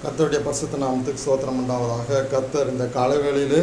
கர்த்தருடைய பரிசுத்த நாமத்துக்கு சோத்திரம் உண்டாவதாக கர்த்தர் இந்த காலவேளையிலே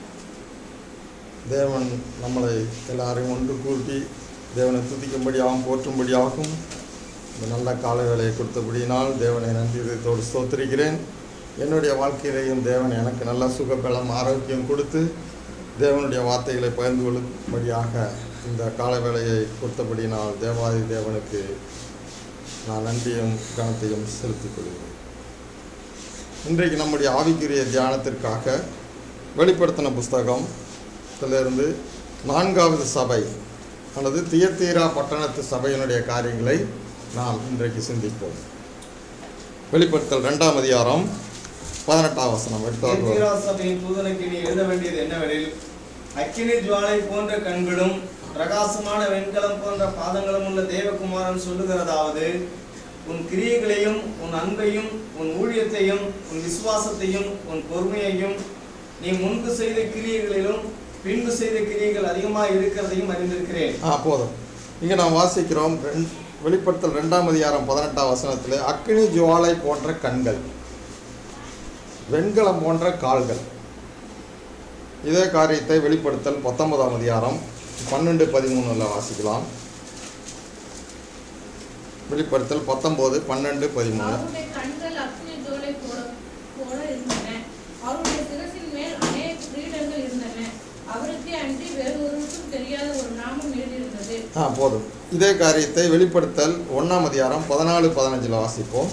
தேவன் நம்மளை எல்லாரையும் ஒன்று கூட்டி தேவனை துதிக்கும்படியாகவும் போற்றும்படியாகவும் இந்த நல்ல காலவேளையை கொடுத்தபடியினால் தேவனை நன்றி இதயத்தோடு ஸ்தோத்திரிக்கிறேன் என்னுடைய வாழ்க்கையிலேயும் தேவன் எனக்கு நல்ல சுகபலம் ஆரோக்கியம் கொடுத்து தேவனுடைய வார்த்தைகளை பகிர்ந்து கொள்ளும்படியாக இந்த காலவேளையை கொடுத்தபடியினால் தேவாதி தேவனுக்கு நான் நன்றியும் கனத்தையும் செலுத்திக் கொள்கிறேன் இன்றைக்கு நம்முடைய ஆவிக்குரிய தியானத்திற்காக வெளிப்படுத்தின புஸ்தகம் இதிலிருந்து நான்காவது சபை அல்லது தியத்தீரா பட்டணத்து சபையினுடைய காரியங்களை நாம் இன்றைக்கு சிந்திப்போம் வெளிப்படுத்தல் ரெண்டாம் அதிகாரம் பதினெட்டாம் வசனம் எடுத்தார் எத்திரா சபையின் தூதனுக்கு நீ எழுத வேண்டியது என்னவெனில் அக்கினி ஜுவாலை போன்ற கண்களும் பிரகாசமான வெண்கலம் போன்ற பாதங்களும் உள்ள தேவகுமாரன் சொல்லுகிறதாவது உன் கிரியைகளையும் உன் அன்பையும் உன் ஊழியத்தையும் உன் விசுவாசத்தையும் உன் பொறுமையையும் நீ முன்பு செய்த கிரியைகளிலும் பின்பு செய்த கிரியைகள் அதிகமாக இருக்கிறதையும் அறிந்திருக்கிறேன் ஆ போதும் இங்கே நாம் வாசிக்கிறோம் ரெண் வெளிப்படுத்தல் ரெண்டாம் அதிகாரம் பதினெட்டாம் வசனத்தில் அக்கினி ஜுவாலை போன்ற கண்கள் வெண்கலம் போன்ற கால்கள் இதே காரியத்தை வெளிப்படுத்தல் பத்தொன்பதாம் அதிகாரம் பன்னெண்டு பதிமூணுல வாசிக்கலாம் வெளிப்படுத்தல் பத்தொம்போது பன்னெண்டு பதிமூணு அவருடைய கண்கள் அக்னி ஜுவாலை போல போல இருந்தன அவருடைய சிரசின் மேல் அநேக கிரீடங்கள் இருந்தன அவருக்கே அன்றி வேறொருவருக்கும் தெரியாத ஒரு நாமம் எழுதியிருந்தது ஆ போதும் இதே காரியத்தை வெளிப்படுத்தல் ஒன்றாம் அதிகாரம் பதினாலு பதினஞ்சில் வாசிப்போம்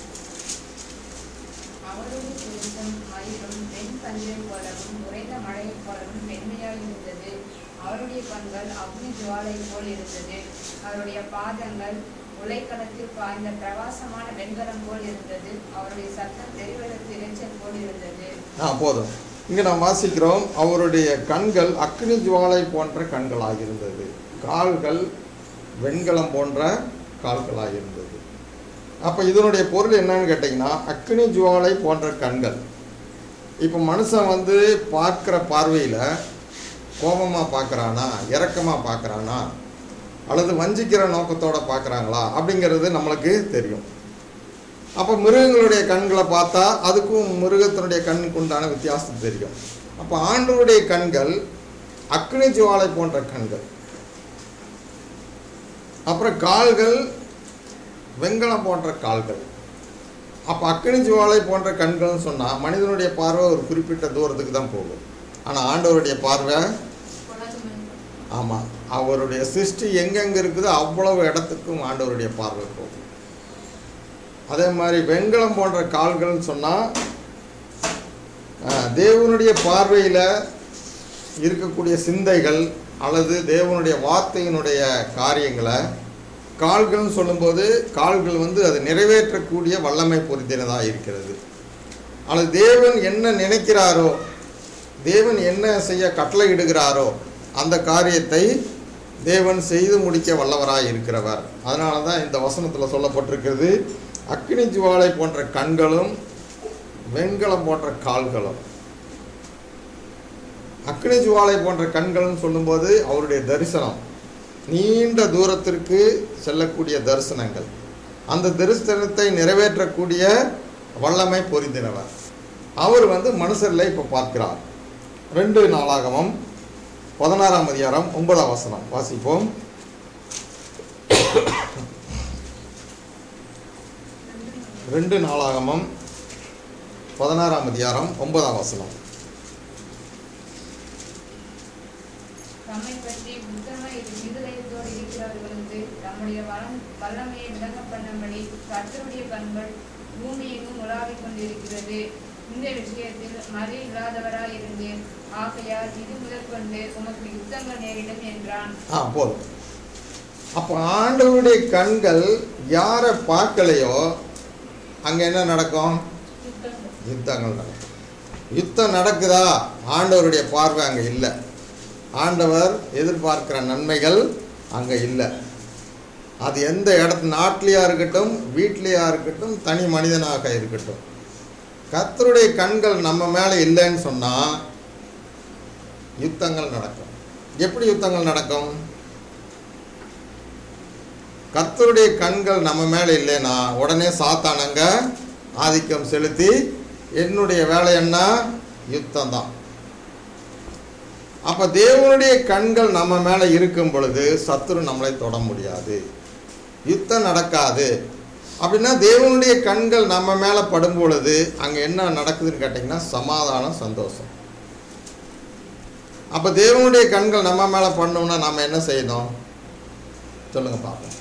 அவருடைய புருஷன் மயிலும் வெண் பஞ்சை போலவும் உறைந்த மழையைப் போலவும் மென்மையாய் இருந்தது அவருடைய கண்கள் அக்னி ஜுவாலை போல் இருந்தது அவருடைய பாதங்கள் உலைக்களத்தில் பாய்ந்த பிரகாசமான வெண்கலம் போல் இருந்தது அவருடைய சத்தம் தெரிவெடுத்து இரைச்சல் போல் இருந்தது ஆ போதும் இங்கே நாம் வாசிக்கிறோம் அவருடைய கண்கள் அக்னி ஜுவாலை போன்ற கண்களாக இருந்தது கால்கள் வெண்கலம் போன்ற கால்களாக இருந்தது அப்போ இதனுடைய பொருள் என்னன்னு கேட்டிங்கன்னா அக்னி ஜுவாலை போன்ற கண்கள் இப்போ மனுஷன் வந்து பார்க்குற பார்வையில் கோபமாக பார்க்குறானா இரக்கமாக பார்க்குறானா அல்லது வஞ்சிக்கிற நோக்கத்தோட பார்க்குறாங்களா அப்படிங்கிறது நம்மளுக்கு தெரியும் அப்போ மிருகங்களுடைய கண்களை பார்த்தா அதுக்கும் மிருகத்தினுடைய கண்ணுக்கு உண்டான வித்தியாசம் தெரியும் அப்போ ஆண்டவருடைய கண்கள் அக்னி ஜுவாலை போன்ற கண்கள் அப்புறம் கால்கள் வெண்கலம் போன்ற கால்கள் அப்போ அக்னி ஜுவாலை போன்ற கண்கள்னு சொன்னால் மனிதனுடைய பார்வை ஒரு குறிப்பிட்ட தூரத்துக்கு தான் போகும் ஆனால் ஆண்டவருடைய பார்வை ஆமாம் அவருடைய சிருஷ்டி எங்கெங்கே இருக்குதோ அவ்வளவு இடத்துக்கும் ஆண்டவருடைய பார்வை போகும் அதே மாதிரி வெண்கலம் போன்ற கால்கள்னு சொன்னால் தேவனுடைய பார்வையில் இருக்கக்கூடிய சிந்தைகள் அல்லது தேவனுடைய வார்த்தையினுடைய காரியங்களை கால்கள்னு சொல்லும்போது கால்கள் வந்து அது நிறைவேற்றக்கூடிய வல்லமை பொருந்தினதாக இருக்கிறது அல்லது தேவன் என்ன நினைக்கிறாரோ தேவன் என்ன செய்ய கட்டளையிடுகிறாரோ அந்த காரியத்தை தேவன் செய்து முடிக்க வல்லவராய் இருக்கிறவர் அதனால தான் இந்த வசனத்தில் சொல்லப்பட்டிருக்கிறது அக்னி ஜுவாலை போன்ற கண்களும் வெண்கலம் போன்ற கால்களும் அக்னி ஜுவாலை போன்ற கண்கள்னு சொல்லும்போது அவருடைய தரிசனம் நீண்ட தூரத்திற்கு செல்லக்கூடிய தரிசனங்கள் அந்த தரிசனத்தை நிறைவேற்றக்கூடிய வல்லமை பொருந்தினவர் அவர் வந்து மனுஷரில் இப்போ பார்க்கிறார் ரெண்டு நாளாகமும் பதினாறாம் அதிகாரம் ஒன்பதாம் வசனம் வாசிப்போம் ரெண்டு நாளாகமம் பதினாறாம் அதிகாரம் ஒன்பதாம் வசனம் தம்மை பற்றி புத்தமாய் இருதயத்தோடு இருக்கிறவர்களுக்கு தம்முடைய வளம் வல்லமையை விளங்க பண்ணும்படி கர்த்தருடைய கண்கள் பூமி எங்கும் உலாவிக் கொண்டிருக்கிறது இந்த விஷயத்தில் மறை இல்லாதவராய் இருந்தேன் ஆகையால் இது முதற்கொண்டு உமக்கு யுத்தங்கள் நேரிடும் என்றான் ஆ போதும் அப்போ ஆண்டவருடைய கண்கள் யாரை பார்க்கலையோ அங்கே என்ன நடக்கும் யுத்தங்கள். யுத்தங்கள் நடக்கும் யுத்தம் நடக்குதா ஆண்டவருடைய பார்வை அங்கே இல்லை ஆண்டவர் எதிர்பார்க்கிற நன்மைகள் அங்கே இல்லை அது எந்த இடத்து நாட்டிலையா இருக்கட்டும் வீட்லேயா இருக்கட்டும் தனி மனிதனாக இருக்கட்டும் கர்த்தருடைய கண்கள் நம்ம மேலே இல்லைன்னு சொன்னால் யுத்தங்கள் நடக்கும் எப்படி யுத்தங்கள் நடக்கும் கர்த்தருடைய கண்கள் நம்ம மேலே இல்லைன்னா உடனே சாத்தானங்க ஆதிக்கம் செலுத்தி என்னுடைய வேலை என்ன யுத்தம் தான் அப்ப தேவனுடைய கண்கள் நம்ம மேல இருக்கும் பொழுது சத்துரு நம்மளை தொட முடியாது யுத்தம் நடக்காது அப்படின்னா தேவனுடைய கண்கள் நம்ம மேல படும் பொழுது அங்க என்ன நடக்குதுன்னு கேட்டிங்கன்னா சமாதானம் சந்தோஷம் அப்ப தேவனுடைய கண்கள் நம்ம மேல பண்ணோம்னா நாம என்ன செய்யணும் சொல்லுங்க பார்ப்போம்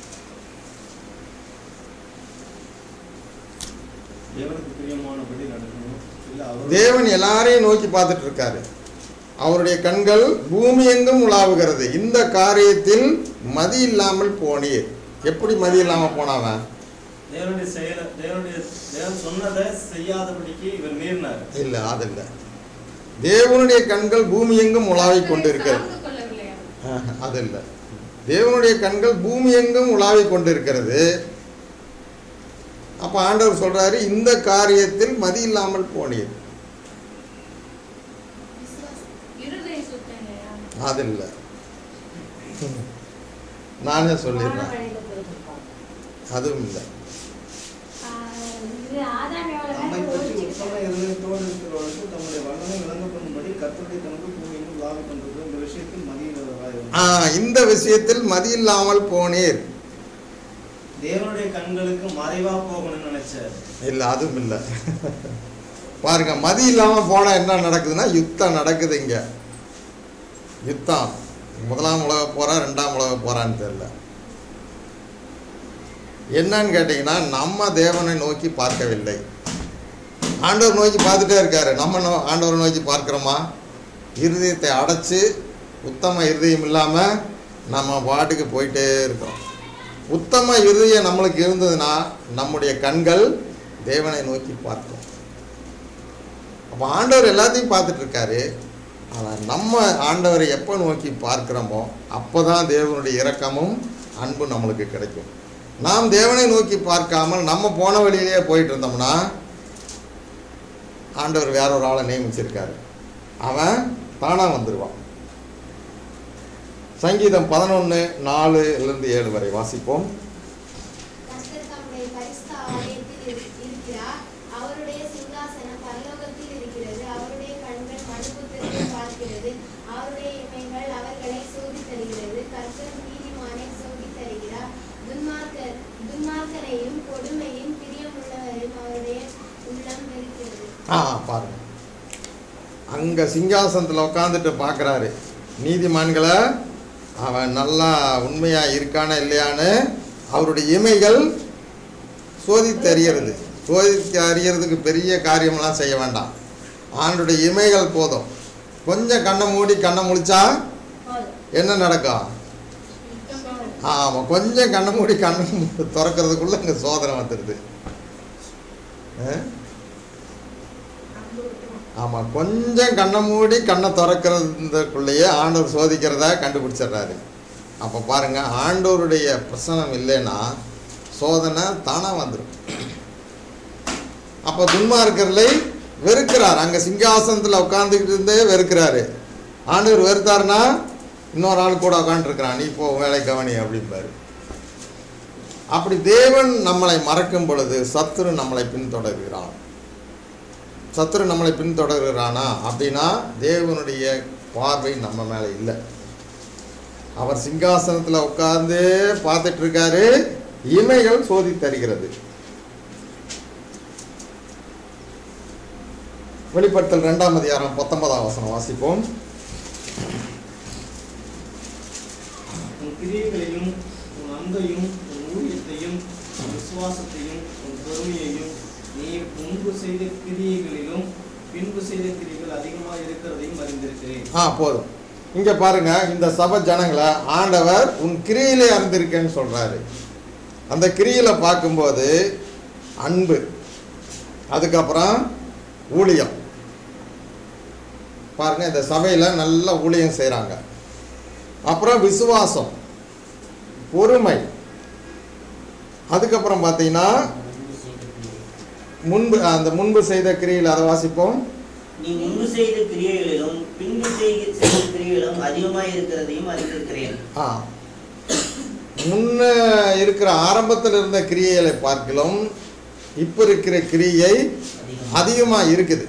தேவனுக்கு பிரியமானபடி நடக்கணும் இல்ல அவர் தேவன் எல்லாரையும் நோக்கி பார்த்துட்டு இருக்காரு அவருடைய கண்கள் பூமி எங்கும் உலாவுகிறது இந்த காரியத்தில் மதி இல்லாமல் போனீர் எப்படி மதி இல்லாம போனாவன் தேவனுடைய செயல தேவனுடைய தேவன் சொன்னதை செய்யாதபடிக்கு இவர் மீறினார் இல்ல அது இல்ல தேவனுடைய கண்கள் பூமி எங்கும் உலாவிக் கொண்டிருக்கிறது சார்ந்து கொள்ளவில்லையா ஆஹ், அது இல்ல தேவனுடைய கண்கள் பூமி எங்கும் உலாவிக் கொண்டிருக்கிறது அப்ப ஆண்டவர் சொல்றாரு இந்த காரியத்தில் மதி இல்லாமல் போனீர் இருதய சுத்தம் இல்லையா அது இல்ல நானே சொல்லிடுறேன் வழியில போயிருப்பாங்க. அதுவும் இல்லை ஆஹ் இது ஆதாம் எவ்வளவு நம்மை நேரம் பற்றி யோசிச்சுட்டு உத்தம இருதயத்தோடு இருக்கிறவர்களுக்கு தம்முடைய வல்லமை விளங்க பண்ணும்படி கர்த்தருடைய தனக்கு பூமியின் லாபம் பண்றது இந்த விஷயத்தில் மதியினராக ஆ, இந்த விஷயத்தில் மதி இல்லாமல் போனீர் தேவனுடைய கண்களுக்கு மறைவா போகணும்னு நினைச்சார் இல்லை அதுவும் இல்லை பாருங்க மதி இல்லாமல் போனால் என்ன நடக்குதுன்னா யுத்தம் நடக்குது இங்க யுத்தம் முதலாம் உலக போறா ரெண்டாம் உலக போறான்னு தெரியல என்னன்னு கேட்டிங்கன்னா நம்ம தேவனை நோக்கி பார்க்கவில்லை ஆண்டவர் நோக்கி பார்த்துட்டே இருக்காரு நம்ம நோ ஆண்டவரை நோக்கி பார்க்குறோமா இருதயத்தை அடைச்சு உத்தம இருதயம் இல்லாமல் நம்ம பாட்டுக்கு போயிட்டே இருக்கிறோம் உத்தம இருதயம் நம்மளுக்கு இருந்ததுன்னா நம்முடைய கண்கள் தேவனை நோக்கி பார்க்கும் அப்போ ஆண்டவர் எல்லாத்தையும் பார்த்துட்டு இருக்காரு ஆனால் நம்ம ஆண்டவரை எப்போ நோக்கி பார்க்கிறோமோ அப்போ தான் தேவனுடைய இரக்கமும் அன்பும் நம்மளுக்கு கிடைக்கும் நாம் தேவனை நோக்கி பார்க்காமல் நம்ம போன வழியிலேயே போயிட்டு இருந்தோம்னா ஆண்டவர் வேற ஒரு ஆளை நியமிச்சிருக்காரு அவன் தானாக வந்துடுவான் சங்கீதம் பதினொன்று நாலுலேருந்து ஏழு வரை வாசிப்போம் கர்த்தர் தம்முடைய பரிசுத்த ஆலயத்தில் இரு- இருக்கிறார் அவருடைய சிங்காசனம் பரலோகத்தில் இருக்கிறது அவருடைய கண்கள் மனுபுத்திரத்தை பார்க்கிறது அவருடைய இமைகள் அவர்களை சோதி தருகிறது கர்த்தர் நீதிமானை சோதி தருகிறார் துன்மார்க்கர் துன்மார்க்கரையும் கொடுமையும் பிரியமுள்ளவரையும் அவருடைய உள்ளம் வெறுக்கிறது ஆ பாருங்க அங்கே சிங்காசனத்தில் உட்காந்துட்டு பார்க்குறாரு நீதிமான்களை அவன் நல்லா உண்மையாக இருக்கானா இல்லையான்னு அவருடைய இமைகள் சோதித்து அறியறது சோதித்து அறியறதுக்கு பெரிய காரியமெல்லாம் செய்ய வேண்டாம் ஆண்டுடைய இமைகள் போதும் கொஞ்சம் கண்ணை மூடி கண்ணை முழிச்சா போதும். என்ன நடக்கும் யுத்தம் போகும். ஆமாம் கொஞ்சம் கண்ணை மூடி கண்ணை திறக்கிறதுக்குள்ளே இங்கே சோதனை வந்துடுது ஆ? அன்பு விட்டுரும். ஆமாம் கொஞ்சம் கண்ணை மூடி கண்ணை திறக்கிறதுக்குள்ளேயே ஆண்டவர் சோதிக்கிறதா கண்டுபிடிச்சிடுறாரு அப்போ பாருங்க ஆண்டவருடைய பிரசனம் இல்லைன்னா சோதனை தானாக வந்துடும் அப்போ துன்மார்க்கர்களை வெறுக்கிறார் அங்கே சிங்காசனத்தில் உட்காந்துக்கிட்டு இருந்தே வெறுக்கிறாரு ஆண்டவர் வெறுத்தாருன்னா இன்னொரு ஆள் கூட உட்காந்துருக்கிறான் நீ போ வேலை கவனி அப்படிம்பாரு அப்படி தேவன் நம்மளை மறக்கும் பொழுது சத்துரு நம்மளை பின்தொடர்கிறான் சத்துரு நம்மளை பின்தொடர்கிறானா அப்படின்னா தேவனுடைய பார்வை நம்ம மேலே இல்லை அவர் சிங்காசனத்தில் உட்கார்ந்து பார்த்துட்டு இருக்காரு இமைகள் சோதி தருகிறது வெளிப்படுத்தல் ரெண்டாம் அதிகாரம் பத்தொன்பதாம் வசனம் வாசிப்போம் உன் கிரியைகளையும் உன் அன்பையும் உன் ஊழியத்தையும் உன் விசுவாசத்தையும் உன் பொறுமையையும் நீ முன்பு செய்த கிரியைகளிலும் பின்பு செய்த கிரியைகள் அதிகமாக இருக்கிறதையும் அறிந்திருக்கிறேன் ஆ போதும் இங்கே பாருங்க இந்த சபை ஜனங்களை ஆண்டவர் உன் கிரியிலே அறிந்திருக்கேன்னு சொல்றாரு அந்த கிரியில பார்க்கும்போது அன்பு அதுக்கப்புறம் ஊழியம் பாருங்க இந்த சபையில் நல்ல ஊழியம் செய்கிறாங்க அப்புறம் விசுவாசம் பொறுமை அதுக்கப்புறம் பார்த்தீங்கன்னா முன்பு அந்த முன்பு செய்த கிரியில் அதை வாசிப்போம் நீ முன்பு செய்த கிரியைகளிலும் பின்பு செய்த செய்த கிரியைகளும் அதிகமாய் இருக்கிறதையும் அறிந்திருக்கிறேன் ஆ முன்ன இருக்கிற ஆரம்பத்தில் இருந்த கிரியைகளை பார்க்கலாம் இப்போ இருக்கிற கிரியை அதிகமாக இருக்குது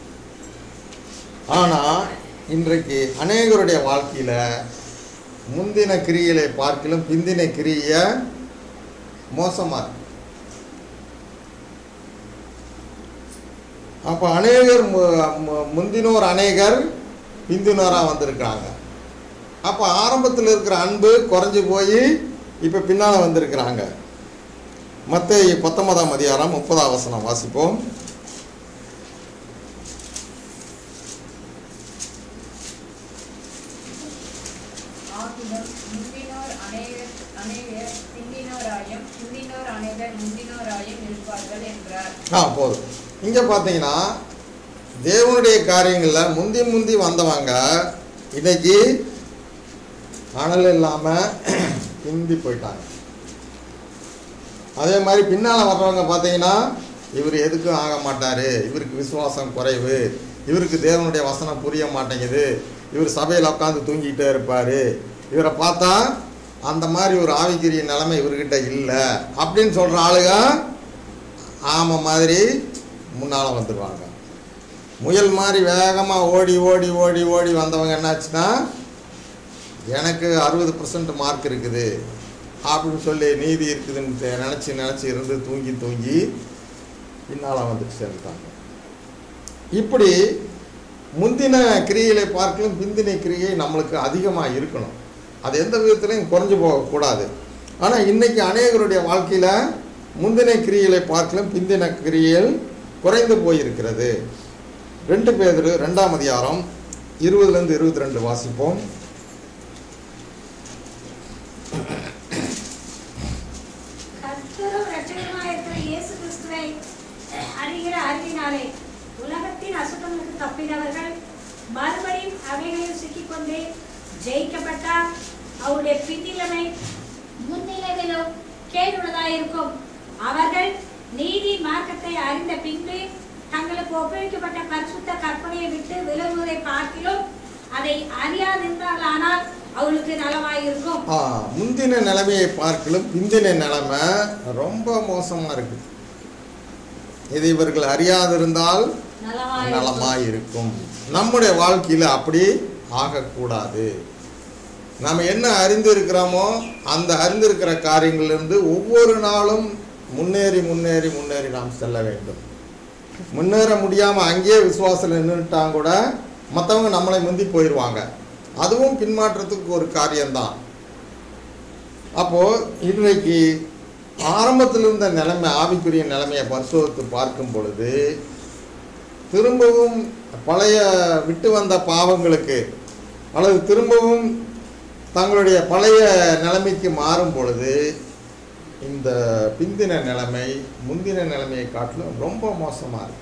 ஆனால் இன்றைக்கு அநேகருடைய வாழ்க்கையில் முந்தின கிரிகளை பார்க்கிலும் பிந்தின கிரியை மோசமாக இருக்கு அப்போ அநேகர் மு- மு- முந்தினோர் அநேகர் பிந்தினோராக வந்திருக்கிறாங்க அப்போ ஆரம்பத்தில் இருக்கிற அன்பு குறைஞ்சு போய் இப்போ பின்னால் வந்திருக்கிறாங்க மற்ற பத்தொன்பதாம் அதிகாரம் முப்பதாம் வசனம் வாசிப்போம் ஆகிலும் முந்தினோர் அநேகர் அநேகர் பிந்தினோராயும் பிந்தினோர் அநேகர் முந்தினோராயும் இருப்பார்கள் என்றார் ஆ போதும் இங்கே பார்த்தீங்கன்னா தேவனுடைய காரியங்களில் முந்தி முந்தி வந்தவங்க இன்னைக்கு அனல் இல்லாமல் பிந்தி போயிட்டாங்க அதே மாதிரி பின்னால் வர்றவங்க பார்த்தீங்கன்னா இவர் எதுக்கும் ஆக மாட்டார் இவருக்கு விசுவாசம் குறைவு இவருக்கு தேவனுடைய வசனம் புரிய மாட்டேங்குது இவர் சபையில் உட்காந்து தூங்கிக்கிட்டே இருப்பார் இவரை பார்த்தா அந்த மாதிரி ஒரு ஆவிக்குரிய நிலைமை இவர்கிட்ட இல்லை அப்படின்னு சொல்கிற ஆளுங்க ஆமை மாதிரி முன்னால் வந்துடுவாங்க முயல் மாதிரி வேகமாக ஓடி ஓடி ஓடி ஓடி வந்தவங்க என்னாச்சுன்னா எனக்கு அறுபது பர்சன்ட் மார்க் இருக்குது அப்படின்னு சொல்லி நீதி இருக்குதுன்னு நினச்சி நினச்சி இருந்து தூங்கி தூங்கி பின்னால் வந்துட்டு சேர்ந்துட்டாங்க இப்படி முந்தின கிரியைகளை பார்க்கலும் பிந்தின கிரியை நம்மளுக்கு அதிகமாக இருக்கணும் அது எந்த விதத்துலையும் குறைஞ்சு போகக்கூடாது ஆனால் இன்னைக்கு அநேகருடைய வாழ்க்கையில் முந்தின கிரியைகளை பார்க்கலும் பிந்தின கிரியைகள் குறைந்து போயிருக்கிறது ரெண்டு பேர் ரெண்டாம் அதிகாரம் இருபதுலேருந்து இருபத்தி ரெண்டு வாசிப்போம் கர்த்தரும் இரட்சகருமாய் இருக்கிற இயேசு கிறிஸ்துவை அறிகிற அறிவினாலே உலகத்தின் அசுத்தங்களுக்கு தப்பினவர்கள் மறுபடியும் அவைகளில் சிக்கிக்கொண்டு ஜெயிக்கப்பட்டால் அவருடைய பின்னிலைமை முன்னிலையிலும் கேடுள்ளதாயிருக்கும் அவர்கள் நீதி மார்க்கத்தை அறிந்த பின்பு தங்களுக்கு ஒப்புவிக்கப்பட்ட பரிசுத்த கற்பனையை விட்டு விலகுவதை பார்க்கிலும் அதை அறியாதிருந்தார்களானால் அவளுக்கு நலமாயிருக்கும் ஆ முந்தின நிலைமையை பார்க்கலும் பிந்தின நிலைமை ரொம்ப மோசமாக இருக்குது இது இவர்கள் அறியாதிருந்தால் நலமாயிருக்கும் நலமாக இருக்கும் நம்முடைய வாழ்க்கையில் அப்படி ஆகக்கூடாது நாம் என்ன அறிந்திருக்கிறோமோ அந்த அறிந்திருக்கிற காரியங்களிலிருந்து ஒவ்வொரு நாளும் முன்னேறி முன்னேறி முன்னேறி நாம் செல்ல வேண்டும் முன்னேற முடியாமல் அங்கேயே விசுவாசத்தில் நின்றுட்டாங்க கூட மற்றவங்க நம்மளை முந்தி போயிடுவாங்க அதுவும் பின்மாற்றத்துக்கு ஒரு காரியம்தான் அப்போது இன்றைக்கு ஆரம்பத்தில் இருந்த நிலைமை ஆவிக்குரிய நிலைமையை பரிசோதித்து பார்க்கும் பொழுது திரும்பவும் பழைய விட்டு வந்த பாவங்களுக்கு அல்லது திரும்பவும் தங்களுடைய பழைய நிலைமைக்கு மாறும் பொழுது இந்த பிந்தின நிலைமை முந்தின நிலைமையை காட்டிலும் ரொம்ப மோசமாக இருக்கு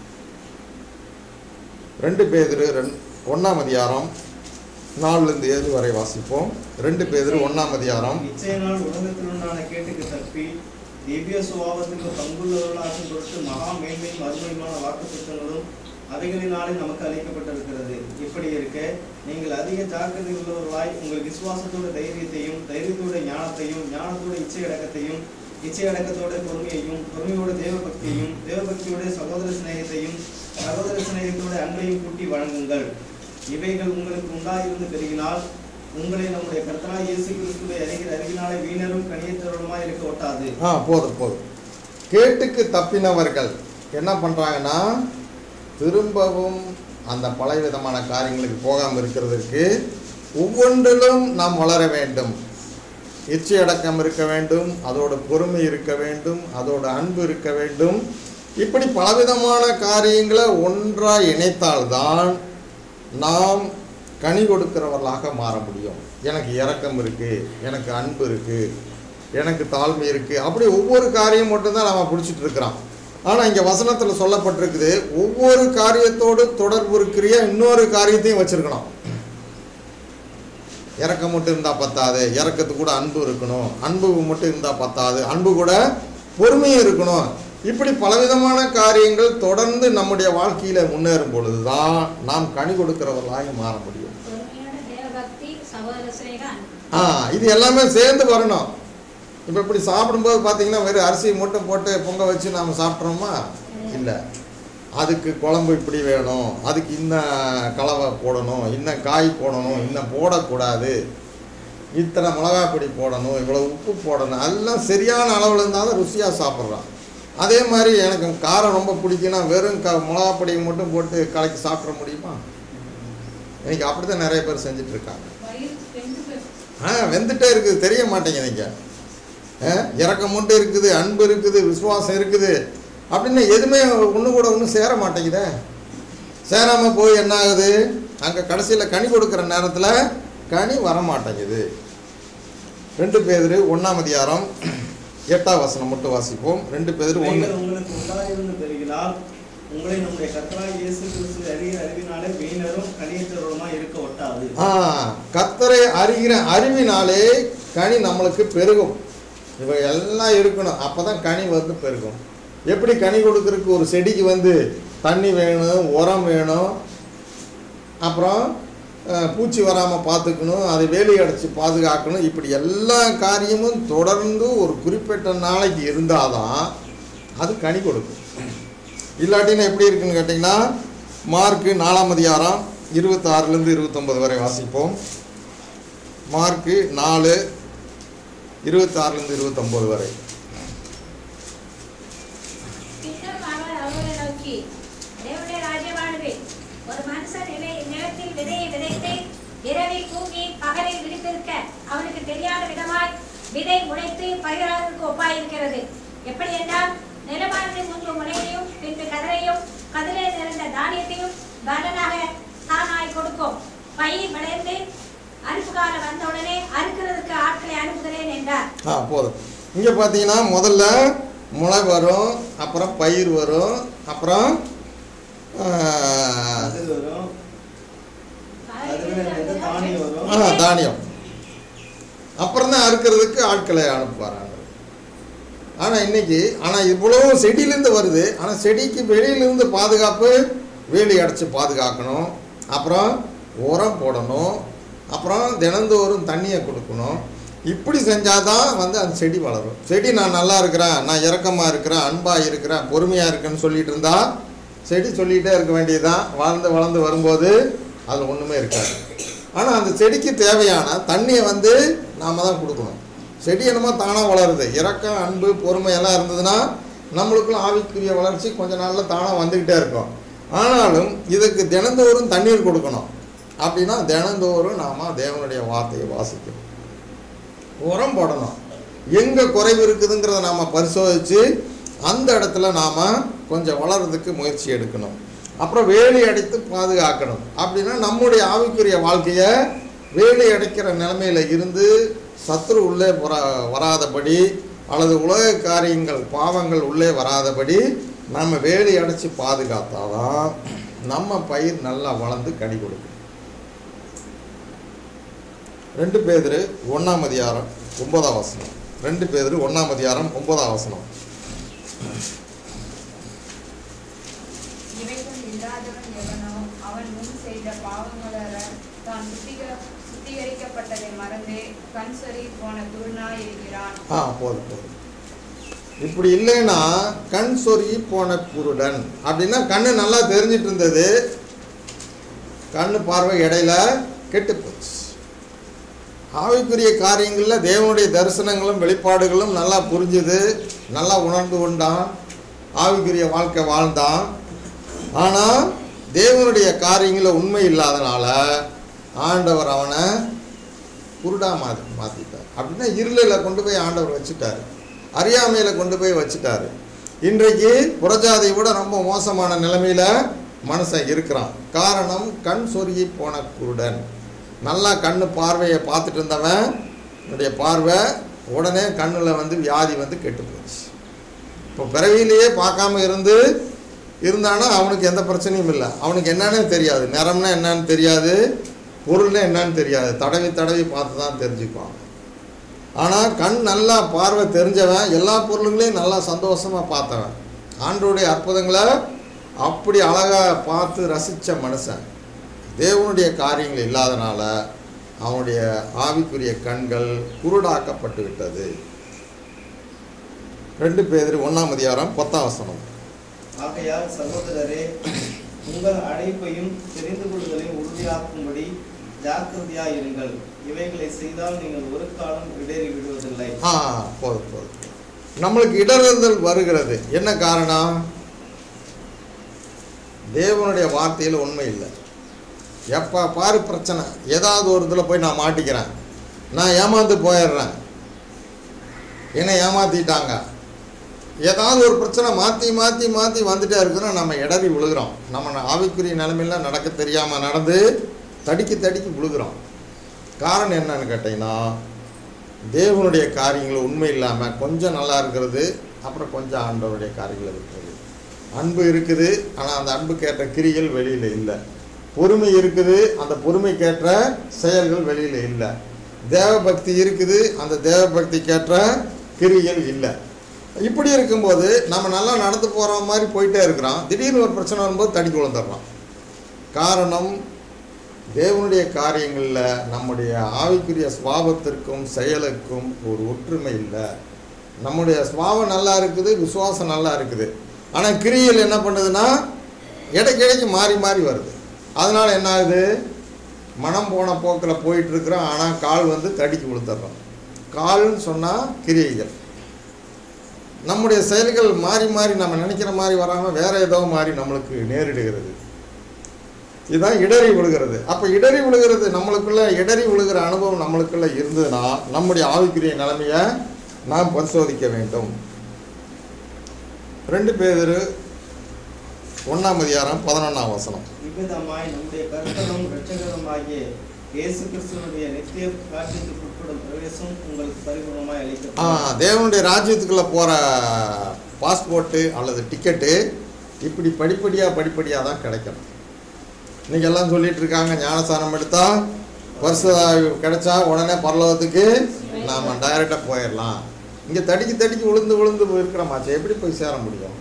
ரெண்டு பேதிரு ரெண் ஒன்றாம் அதிகாரம் நாலுலேருந்து ஏழு வரை வாசிப்போம் ரெண்டு பேதிரு ஒன்றாம் அதிகாரம் நிச்சயனால் உலகத்தில் உண்டான கேட்டுக்கு தப்பி திவ்ய சுபாவத்துக்கு பங்குள்ளவர்களாகும் பொருட்டு மகா மேன்மையும் அருமையுமான வாக்குத்தங்களும் அவைகளினாலே நமக்கு அளிக்கப்பட்டிருக்கிறது இப்படி இருக்க நீங்கள் அதிக ஜாக்கிரதை உள்ளவர்களாய் உங்கள் விசுவாசத்தோட தைரியத்தையும் தைரியத்தோட ஞானத்தையும் ஞானத்தோட இச்சையடக்கத்தையும் இச்சையடக்கத்தோட பொறுமையையும் பொறுமையோட தேவபக்தியையும் தேவபக்தியோட சகோதர சிநேகத்தையும் சகோதர சிநேகத்தோட அன்பையும் கூட்டி வழங்குங்கள் இவைகள் உங்களுக்கு உண்டாயிருந்து பெருகினால் உங்களை நம்முடைய கர்த்தராய் இயேசு கிறிஸ்துவை அறிகிற அறிவினாலே வீணரும் கணியத்தருமாய் இருக்க ஒட்டாது ஆ போதும் போதும் கேட்டுக்கு தப்பினவர்கள் என்ன பண்ணுறாங்கன்னா திரும்பவும் அந்த பழைய விதமான காரியங்களுக்கு போகாமல் இருக்கிறதுக்கு ஒவ்வொன்றிலும் நாம் வளர வேண்டும் இச்சையடக்கம் இருக்க வேண்டும் அதோட பொறுமை இருக்க வேண்டும் அதோட அன்பு இருக்க வேண்டும் இப்படி பலவிதமான காரியங்களை ஒன்றாக இணைத்தால்தான் நாம் கனி கொடுக்கிறவர்களாக மாற முடியும் எனக்கு இரக்கம் இருக்குது எனக்கு அன்பு இருக்குது எனக்கு தாழ்மை இருக்குது அப்படி ஒவ்வொரு காரியம் மட்டும்தான் நம்ம பிடிச்சிட்டு இருக்கிறோம் ஆனால் இங்கே வசனத்தில் சொல்லப்பட்டிருக்குது ஒவ்வொரு காரியத்தோடு தொடர்பு இருக்கிற இன்னொரு காரியத்தையும் வச்சுருக்கணும் இறக்கம் மட்டும் இருந்தால் பத்தாது இறக்கத்துக்கு கூட அன்பு இருக்கணும் அன்பு மட்டும் இருந்தால் பத்தாது அன்பு கூட பொறுமையும் இருக்கணும் இப்படி பலவிதமான காரியங்கள் தொடர்ந்து நம்முடைய வாழ்க்கையில் முன்னேறும் பொழுது தான் நாம் கனி கொடுக்கிறவர்களாக மாற முடியும் பொறுமையோட தேவபக்தி சகோதர சிநேகம் ஆ இது எல்லாமே சேர்ந்து வரணும் இப்போ இப்படி சாப்பிடும்போது பார்த்தீங்கன்னா வெறும் அரிசி மட்டும் போட்டு பொங்க வச்சு நாம் சாப்பிட்றோமா இல்லை அதுக்கு குழம்பு இப்படி வேணும் அதுக்கு இன்னும் கலவை போடணும் இன்னும் காய் போடணும் இன்னும் போடக்கூடாது இத்தனை மிளகாய் பொடி போடணும் இவ்வளோ உப்பு போடணும் எல்லாம் சரியான அளவில் இருந்தால் தான் ருசியாக சாப்பிட்றான் அதே மாதிரி எனக்கு காரம் ரொம்ப பிடிக்குன்னா வெறும் க மிளகா பொடியை மட்டும் போட்டு கலக்கி சாப்பிட முடியுமா இன்னைக்கு அப்படி தான் நிறைய பேர் செஞ்சுட்டு இருக்காங்க வயிறு வெந்து போய் ஆ வெந்துட்டே இருக்குது தெரிய மாட்டேங்குதுங்க ஆ, இரக்கம் மட்டும் இருக்குது அன்பு இருக்குது விசுவாசம் இருக்குது அப்படின்னு எதுவுமே ஒன்று கூட ஒன்றும் சேர மாட்டேங்குதே சேராமல் போய் என்ன ஆகுது அங்கே கடைசியில் கனி கொடுக்குற நேரத்தில் கனி வர மாட்டேங்குது ரெண்டு பேர் ஒன்றாம் அதிகாரம் எட்டாம் வசனம் மட்டும் வாசிப்போம் ரெண்டு பேர் ஒன்று இவைகள் உங்களுக்கு உண்டாயிருந்து பெருகினால் உங்களை நம்முடைய கர்த்தராய் இயேசு கிறிஸ்து அறிகிற அறிவினாலே வீணரும் கனியற்றவருமாய் இருக்க ஒட்டாது ஆ கர்த்தரை அறிகிற அறிவினாலே கனி நம்மளுக்கு பெருகும் இவை எல்லாம் இருக்கணும் அப்போ தான் கனி வந்து பெருகும் எப்படி கனி கொடுக்கறதுக்கு ஒரு செடிக்கு வந்து தண்ணி வேணும் உரம் வேணும் அப்புறம் அஹ், பூச்சி வராமல் பார்த்துக்கணும் அதை வேலி அடைச்சி பாதுகாக்கணும் இப்படி எல்லா காரியமும் தொடர்ந்து ஒரு குறிப்பிட்ட நாளைக்கு இருந்தால் தான் அது கனி கொடுக்கும் இல்லாட்டினா எப்படி இருக்குன்னு கேட்டிங்கன்னா மார்க்கு நாலாம் அதிகாரம் இருபத்தாறுலேருந்து இருபத்தொம்பது வரை வாசிப்போம் மார்க்கு நாலு இருபத்தாறுலேருந்து இருபத்தொம்பது வரை பின்னும் அவர் அவரை நோக்கி தேவனுடைய ராஜ்யமானது ஒரு மனுஷன் நிலை நிலத்தில் விதையை விதைத்து இரவில் தூங்கி பகலில் விழித்திருக்க அவனுக்கு தெரியாத விதமாய் விதை முளைத்து பயிராதற்கு ஒப்பாயிருக்கிறது எப்படி என்றால் நிலமானது முன்பு முளையையும் பின்பு கதிரையும் கதிரை நிறைந்த தானியத்தையும் பலனாக தானாய் கொடுக்கும் பயிர் விளைந்து அறுப்பு காலம் வந்தவுடனே அறுக்கிறதுக்கு ஆட்களை அனுப்புகிறேன் என்றார் ஆ போதும் இங்கே பார்த்தீங்கன்னா முதல்ல முளை வரும் அப்புறம் பயிர் வரும் அப்புறம் ஆஹ், அது வரும் அதுல இருந்து தானியம் வரும் ஆ, தானியம் அப்புறம் தான் அறுக்கிறதுக்கு ஆட்களை அனுப்புவாராங்க ஆனால் இன்னைக்கு ஆனால் இவ்வளோ செடியிலேருந்து வருது ஆனால் செடிக்கு வெளியிலேருந்து பாதுகாப்பு வேலி அடைச்சி பாதுகாக்கணும் அப்புறம் உரம் போடணும் அப்புறம் தினந்தோறும் தண்ணியை கொடுக்கணும் இப்படி செஞ்சால் தான் வந்து அந்த செடி வளரும் செடி நான் நல்லா இருக்கிறேன் நான் இரக்கமாக இருக்கிறேன் அன்பாக இருக்கிறேன் பொறுமையாக இருக்கேன்னு சொல்லிட்டு இருந்தா செடி சொல்லிகிட்டே இருக்க வேண்டியதுதான் வளர்ந்து வளர்ந்து வரும்போது அதில் ஒன்றுமே இருக்காது ஆனால் அந்த செடிக்கு தேவையான தண்ணியை வந்து நாம் தான் கொடுக்கணும் செடி என்னமோ தானாக வளருது இரக்கம் அன்பு பொறுமை எல்லாம் இருந்ததுன்னா நம்மளுக்குள்ள ஆவிக்குரிய வளர்ச்சி கொஞ்ச நாளில் தானாக வந்துக்கிட்டே இருக்கும் ஆனாலும் இதுக்கு தினந்தோறும் தண்ணீர் கொடுக்கணும் அப்படின்னா தினந்தோறும் நாம் தேவனுடைய வார்த்தையை வாசிக்கணும் உரம் போடணும் எங்கே குறைவு இருக்குதுங்கிறத நாம் பரிசோதித்து அந்த இடத்துல நாம் கொஞ்சம் வளர்றதுக்கு முயற்சி எடுக்கணும் அப்புறம் வேலி அடைத்து பாதுகாக்கணும் அப்படின்னா நம்முடைய ஆவிக்குரிய வாழ்க்கையை வேலி அடைக்கிற நிலைமையில இருந்து சத்துரு உள்ளே வர வராதபடி அல்லது உலக காரியங்கள் பாவங்கள் உள்ளே வராதபடி நம்ம வேலி அடைச்சி பாதுகாத்தாதான் நம்ம பயிர் நல்லா வளர்ந்து கனி கொடுக்கும் ரெண்டு பேர் ஒன்றாம் அதிகாரம் ஒன்பதாம் வசனம் ரெண்டு பேர் ஒன்றாம் அதிகாரம் ஒன்பதாம் வசனம் இவைகள் இல்லாதவன் எவனோ அவன் முன் செய்த பாவங்களற தான் சுத்திகர சுத்திகரிக்கப்பட்டதை மறந்து கண் சரி போன குருநாய் இருக்கிறான் ஆ போதும் போதும் இப்படி இல்லைன்னா கண் சொருகி போன குருடன் அப்படின்னா கண்ணு நல்லா தெரிஞ்சிட்டு இருந்தது கண்ணு பார்வை இடையில கெட்டு போச்சு ஆவிக்குரிய காரியங்களில் தேவனுடைய தரிசனங்களும் வெளிப்பாடுகளும் நல்லா புரிஞ்சுது நல்லா உணர்ந்து கொண்டான் ஆவிக்குரிய வாழ்க்கை வாழ்ந்தான் ஆனால் தேவனுடைய காரியங்களில் உண்மை இல்லாதனால ஆண்டவர் அவனை குருடா மாற்றி மாற்றிட்டார் அப்படின்னா இருளில் கொண்டு போய் ஆண்டவர் வச்சுட்டாரு அறியாமையில் கொண்டு போய் வச்சுட்டாரு இன்றைக்கு புறஜாதியை விட ரொம்ப மோசமான நிலைமையில் மனுஷன் இருக்கிறான் காரணம் கண் சொருகி போன குருடன் நல்லா கண்ணு பார்வையை பார்த்துட்டு இருந்தவன் என்னுடைய பார்வை உடனே கண்ணில் வந்து வியாதி வந்து கெட்டு போச்சு இப்போ பிறவியிலேயே பார்க்காம இருந்து இருந்தானா அவனுக்கு எந்த பிரச்சனையும் இல்லை அவனுக்கு என்னன்னே தெரியாது நிறம்னா என்னன்னு தெரியாது பொருள்னா என்னன்னு தெரியாது தடவி தடவி பார்த்து தான் தெரிஞ்சுக்குவான் ஆனால் கண் நல்லா பார்வை தெரிஞ்சவன் எல்லா பொருளுங்களையும் நல்லா சந்தோஷமாக பார்த்தவன் ஆண்டோடைய அற்புதங்களை அப்படி அழகாக பார்த்து ரசித்த மனுஷன் தேவனுடைய காரியங்கள் இல்லாதனால அவனுடைய ஆவிக்குரிய கண்கள் குருடாக்கப்பட்டு விட்டது ரெண்டு பேர் ஒன்றாம் அதிகாரம் பத்தாம் வசனம் ஆகையால் சகோதரரே உங்கள் அழைப்பையும் தெரிந்து கொள்வதையும் உறுதியாக்கும்படி ஜாக்கிரதையாயிருங்கள் இவைகளை செய்தால் நீங்கள் ஒரு காலம் இடறி விடுவதில்லை ஆ போதும் போதும் நம்மளுக்கு இடறுதல் வருகிறது என்ன காரணம் தேவனுடைய வார்த்தையில் உண்மை இல்லை எப்போ பாரு பிரச்சனை ஏதாவது ஒரு இதில் போய் நான் மாட்டிக்கிறேன் நான் ஏமாந்து போயிடுறேன் என்னை ஏமாத்திட்டாங்க ஏதாவது ஒரு பிரச்சனை மாற்றி மாற்றி மாற்றி வந்துட்டே இருக்குன்னா நம்ம இடறி விழுகிறோம் நம்ம ஆவிக்குரிய நிலைமையில நடக்க தெரியாமல் நடந்து தடிக்கி தடிக்கி விழுகிறோம் காரணம் என்னன்னு கேட்டிங்கன்னா தேவனுடைய காரியங்கள் உண்மை இல்லாமல் கொஞ்சம் நல்லா இருக்கிறது அப்புறம் கொஞ்சம் ஆண்டவருடைய காரியங்களை விட்டுறது அன்பு இருக்குது ஆனால் அந்த அன்புக்கேற்ற கிரிகள் வெளியில் இல்லை பொறுமை இருக்குது அந்த பொறுமைக்கேற்ற செயல்கள் வெளியில் இல்லை தேவபக்தி இருக்குது அந்த தேவபக்திக்கேற்ற கிரிகள் இல்லை இப்படி இருக்கும்போது நம்ம நல்லா நடந்து போகிற மாதிரி போயிட்டே இருக்கிறோம் திடீர்னு ஒரு பிரச்சனை வரும்போது தடிக்கு விழுந்துடுறோம் காரணம் தேவனுடைய காரியங்களில் நம்முடைய ஆவிக்குரிய சுவாபத்திற்கும் செயலுக்கும் ஒரு ஒற்றுமை இல்லை நம்முடைய சுவாபம் நல்லா இருக்குது விசுவாசம் நல்லா இருக்குது ஆனால் கிரியில் என்ன பண்ணுதுன்னா இடைக்கிடைக்கு மாறி மாறி வருது அதனால் என்ன ஆகுது மனம் போன போக்கில் போயிட்டு இருக்கிறோம் ஆனால் கால் வந்து தடிக்கு விழுத்துறோம் கால்னு சொன்னால் கிரியைகள் நம்முடைய செயல்கள் மாறி மாறி நம்ம நினைக்கிற மாதிரி வராமல் வேற ஏதோ மாதிரி நம்மளுக்கு நேரிடுகிறது இதுதான் இடறி விழுகிறது அப்போ இடறி விழுகிறது நம்மளுக்குள்ள இடறி விழுகிற அனுபவம் நம்மளுக்குள்ள இருந்ததுன்னா நம்முடைய ஆவிக்குரிய நிலைமையை நாம் பரிசோதிக்க வேண்டும் ரெண்டு பேர் ஒன்றாம் அதிகாரம் பதினொன்றாம் வசனம் இவ்விதமாய் நம்முடைய கர்த்தரும் இரட்சகருமாகிய இயேசு கிறிஸ்துவனுடைய நித்திய ராஜ்யத்துக்கு உட்படும் பிரவேசம் உங்களுக்கு பரிபூர்ணமாய் ஆ, அளிக்கப்படும் தேவனுடைய ராஜ்யத்துக்குள்ளே போகிற பாஸ்போர்ட்டு அல்லது டிக்கெட்டு இப்படி படிப்படியாக படிப்படியாக தான் கிடைக்கணும் இன்னைக்கு எல்லாம் சொல்லிட்டு இருக்காங்க ஞானஸ்தானம் எடுத்தா வருஷ கிடைச்சா உடனே பரலோகத்துக்கு நாம் டைரெக்டாக போயிடலாம் இங்கே தடிக்கி தடிக்கி விழுந்து விழுந்து இருக்கிறோமாச்சே எப்படி போய் சேர முடியும்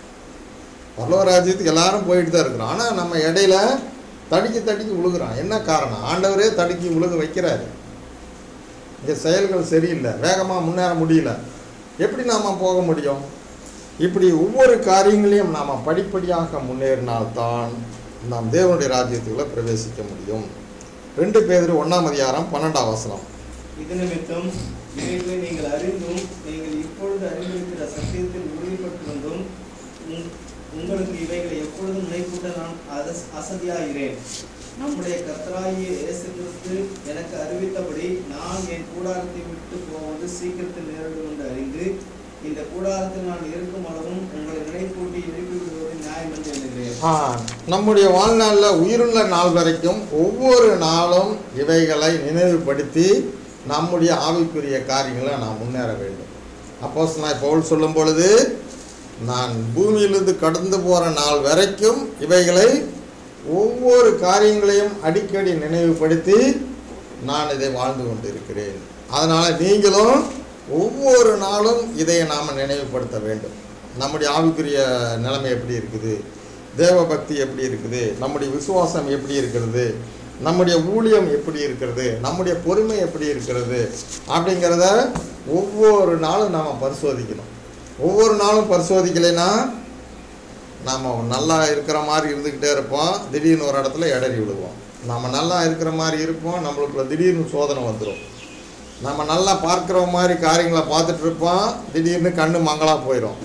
பரலோக ராஜ்யத்துக்கு எல்லாரும் போயிட்டு தான் இருக்கிறோம் ஆனால் நம்ம இடையில தடிக்கி தடிக்கி விழுகிறோம் என்ன காரணம் ஆண்டவரே தடுக்கி விழுக வைக்கிறாரு இங்கே செயல்கள் சரியில்லை வேகமாக முன்னேற முடியல எப்படி நாம் போக முடியும் இப்படி ஒவ்வொரு காரியங்களையும் நாம் படிப்படியாக முன்னேறினால்தான் நாம் தேவனுடைய ராஜ்யத்துக்குள்ள பிரவேசிக்க முடியும் ரெண்டு பேர் ஒன்றாம் அதிகாரம் பன்னெண்டாம் வசனம் இது நிமித்தம் இவைகளை நீங்கள் அறிந்தும் நீங்கள் இப்பொழுது அறிந்திருக்கிற சத்தியத்தில் உறுதிப்பட்டிருந்தும் உங்- உங்களுக்கு இவைகளை எப்பொழுதும் நினைப்பூட்ட நான் அத- அசதியாகிறேன் நம்முடைய கர்த்தராகிய இயேசு கிறிஸ்து எனக்கு அறிவித்தபடி நான் என் கூடாரத்தை விட்டு போவது சீக்கிரத்தில் நேரிடும் என்று அறிந்து இந்த கூடாரத்தில் நான் இருக்கும் அளவும் உங்களை நினைப்பூட்டி எழுப்பி விடுவது நியாயம் என்று எண்ணுகிறேன் ஆ, நம்முடைய வாழ்நாளில் உயிருள்ள நாள் வரைக்கும் ஒவ்வொரு நாளும் இவைகளை நினைவுபடுத்தி நம்முடைய ஆவிக்குரிய காரியங்களை நாம் முன்னேற வேண்டும் அப்போஸ் நான் பவுல் சொல்லும் பொழுது நான் பூமியிலிருந்து கடந்து போகிற நாள் வரைக்கும் இவைகளை ஒவ்வொரு காரியங்களையும் அடிக்கடி நினைவுபடுத்தி நான் இதை வாழ்ந்து கொண்டிருக்கிறேன் அதனால் நீங்களும் ஒவ்வொரு நாளும் இதை நாம் நினைவுபடுத்த வேண்டும் நம்முடைய ஆவிக்குரிய நிலைமை எப்படி இருக்குது தேவபக்தி எப்படி இருக்குது நம்முடைய விசுவாசம் எப்படி இருக்கிறது நம்முடைய ஊழியம் எப்படி இருக்கிறது நம்முடைய பொறுமை எப்படி இருக்கிறது அப்படிங்கிறத ஒவ்வொரு நாளும் நாம் பரிசோதிக்கணும் ஒவ்வொரு நாளும் பரிசோதிக்கலைன்னா நாம் நல்லா இருக்கிற மாதிரி இருந்துக்கிட்டே இருப்போம் திடீர்னு ஒரு இடத்துல இடறி விடுவோம் நம்ம நல்லா இருக்கிற மாதிரி இருப்போம் நம்மளுக்குள்ள திடீர்னு சோதனை வந்துடும் நம்ம நல்லா பார்க்குற மாதிரி காரியங்களை பார்த்துட்டு இருப்போம் திடீர்னு கண்ணு மங்கலாக போயிடும்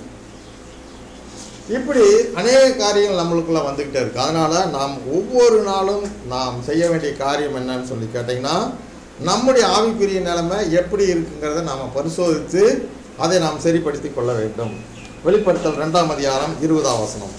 இப்படி அநேக காரியங்கள் நம்மளுக்குள்ள வந்துக்கிட்டே இருக்கு அதனால நாம் ஒவ்வொரு நாளும் நாம் செய்ய வேண்டிய காரியம் என்னன்னு சொல்லி கேட்டிங்கன்னா நம்முடைய ஆவிக்குரிய நிலைமை எப்படி இருக்குங்கிறத நாம் பரிசோதித்து அதை நாம் சரிப்படுத்தி கொள்ள வேண்டும் வெளிப்படுத்தல் ரெண்டாம் அதிகாரம் இருபதாம் வசனம்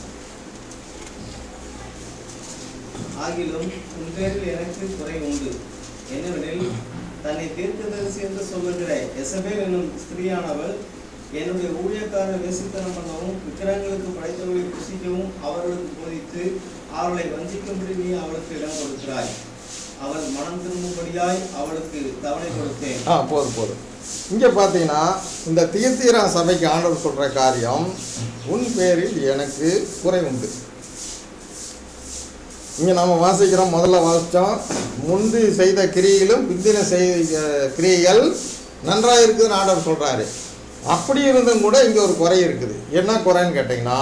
ஆகிலும் உன் பேரில் எனக்கு குறை உண்டு என்னவெனில் தன்னை தீர்க்கதரிசி என்று சொல்லுகிற எசபேல் என்னும் ஸ்திரீயானவள் என்னுடைய ஊழியக்காரர் வேசித்தனம் பண்ணவும் விக்கிரகங்களுக்கு படைத்தவர்களை புசிக்கவும் அவர்களுக்கு போதித்து அவர்களை வஞ்சிக்கும்படி நீ அவளுக்கு இடம் கொடுக்கிறாய் அவள் மனம் திரும்பும்படியாய் அவளுக்கு தவணை கொடுத்தேன் ஆ போதும் போதும் இங்கே பார்த்தீங்கன்னா இந்த தீர்த்தீரா சபைக்கு ஆண்டவர் சொல்கிற காரியம் உன் பேரில் எனக்கு குறை உண்டு இங்கே நம்ம வாசிக்கிறோம் முதல்ல வாசித்தோம் முந்தி செய்த கிரியைகளும் பிந்தின செய்த கிரியைகள் நன்றாக இருக்குதுன்னு ஆண்டவர் சொல்கிறாரு அப்படி இருந்தும் கூட இங்கே ஒரு குறை இருக்குது என்ன குறைன்னு கேட்டிங்கன்னா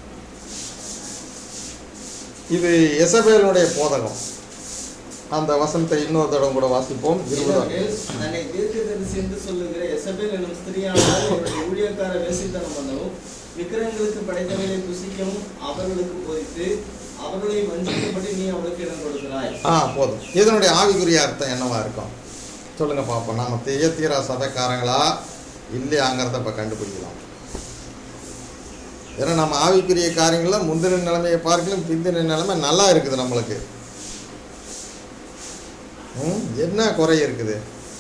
இது எசபேலுடைய போதகம் அந்த வசனத்தை இன்னொரு தடவை கூட வாசிப்போம் இருபதாம் இவர்கள் தன்னை தீர்க்கதரிசி என்று சொல்லுகிற எசபேல் என்னும் ஸ்திரியானவர் இவருடைய ஊழியக்கார வேசித்தனம் பண்ணவும் விக்கிரகங்களுக்கு படைத்தவைகளை புசிக்கவும் அவர்களுக்கு போதித்து அவர்களை வஞ்சிக்கப்பட்டு நீ அவளுக்கு இடம் கொடுக்கிறாய் ஆ போதும் இதனுடைய ஆவிக்குரிய அர்த்தம் என்னவா இருக்கும் சொல்லுங்க பார்ப்போம் நம்ம தீயத்தீரா சபைக்காரங்களா இல்லையாங்கிறத இப்போ கண்டுபிடிக்கலாம் ஏன்னா நம்ம ஆவிக்குரிய காரியங்களில் முந்தின நிலைமையை பார்க்கலும் பிந்தின நிலைமை நல்லா இருக்குது நம்மளுக்கு ம், என்ன குறை இருக்குது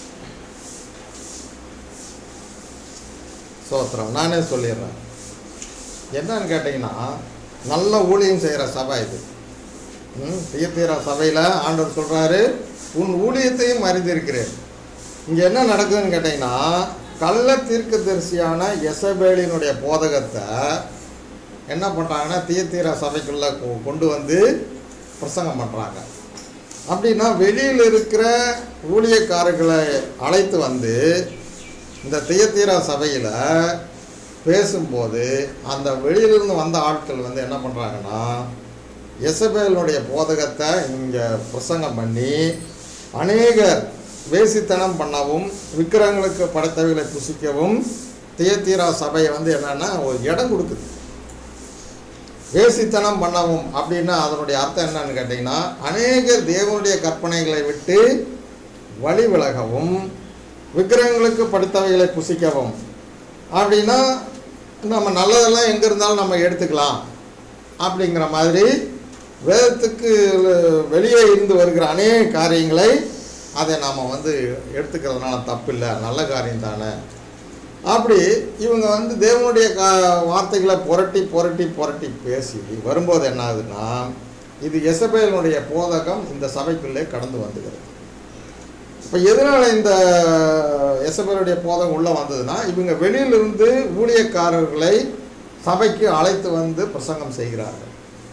சோத்திரம் நானே சொல்லிடுறேன் என்னன்னு கேட்டிங்கன்னா நல்ல ஊழியம் செய்கிற சபை இது ம், தீர்த்தீரா சபையில் ஆண்டவர் சொல்கிறாரு உன் ஊழியத்தையும் அறிந்திருக்கிறேன் இங்கே என்ன நடக்குதுன்னு கேட்டிங்கன்னா கள்ள தீர்க்கதரிசியான எசபேலினுடைய போதகத்தை என்ன பண்ணுறாங்கன்னா தீர்த்தீரா சபைக்குள்ளே கொ- கொண்டு வந்து பிரசங்கம் பண்ணுறாங்க அப்படின்னா வெளியில் இருக்கிற ஊழியக்காரர்களை அழைத்து வந்து இந்த தீயத்தீரா சபையில் பேசும்போது அந்த வெளியிலிருந்து வந்த ஆட்கள் வந்து என்ன பண்ணுறாங்கன்னா எசபேலுடைய போதகத்தை இங்கே பிரசங்கம் பண்ணி அநேகர் வேசித்தனம் பண்ணவும் விக்கிரகங்களுக்கு படைத்தவைகளை புசிக்கவும் தியத்தீரா சபையை வந்து என்னன்னா ஒரு இடம் கொடுக்குது வேசித்தனம் பண்ணவும் அப்படின்னா அதனுடைய அர்த்தம் என்னன்னு கேட்டிங்கன்னா அநேகர் தேவனுடைய கற்பனைகளை விட்டு வழி விலகவும் விக்கிரகங்களுக்கு படுத்தவைகளை புசிக்கவும் அப்படின்னா நம்ம நல்லதெல்லாம் எங்கே இருந்தாலும் நம்ம எடுத்துக்கலாம் அப்படிங்கிற மாதிரி வேதத்துக்கு வெளியே இருந்து வருகிற அநேக காரியங்களை அதை நாம் வந்து எடுத்துக்கிறதுனால தப்பில்லை நல்ல காரியம் தானே அப்படி இவங்க வந்து தேவனுடைய கா வார்த்தைகளை புரட்டி புரட்டி புரட்டி பேசி வரும்போது என்ன ஆகுதுன்னா இது எசபேலுடைய போதகம் இந்த சபைக்குள்ளே கடந்து வந்துகிறது இப்போ எதனால இந்த எசபேலுடைய போதகம் உள்ளே வந்ததுன்னா இவங்க வெளியிலிருந்து ஊழியக்காரர்களை சபைக்கு அழைத்து வந்து பிரசங்கம் செய்கிறார்கள்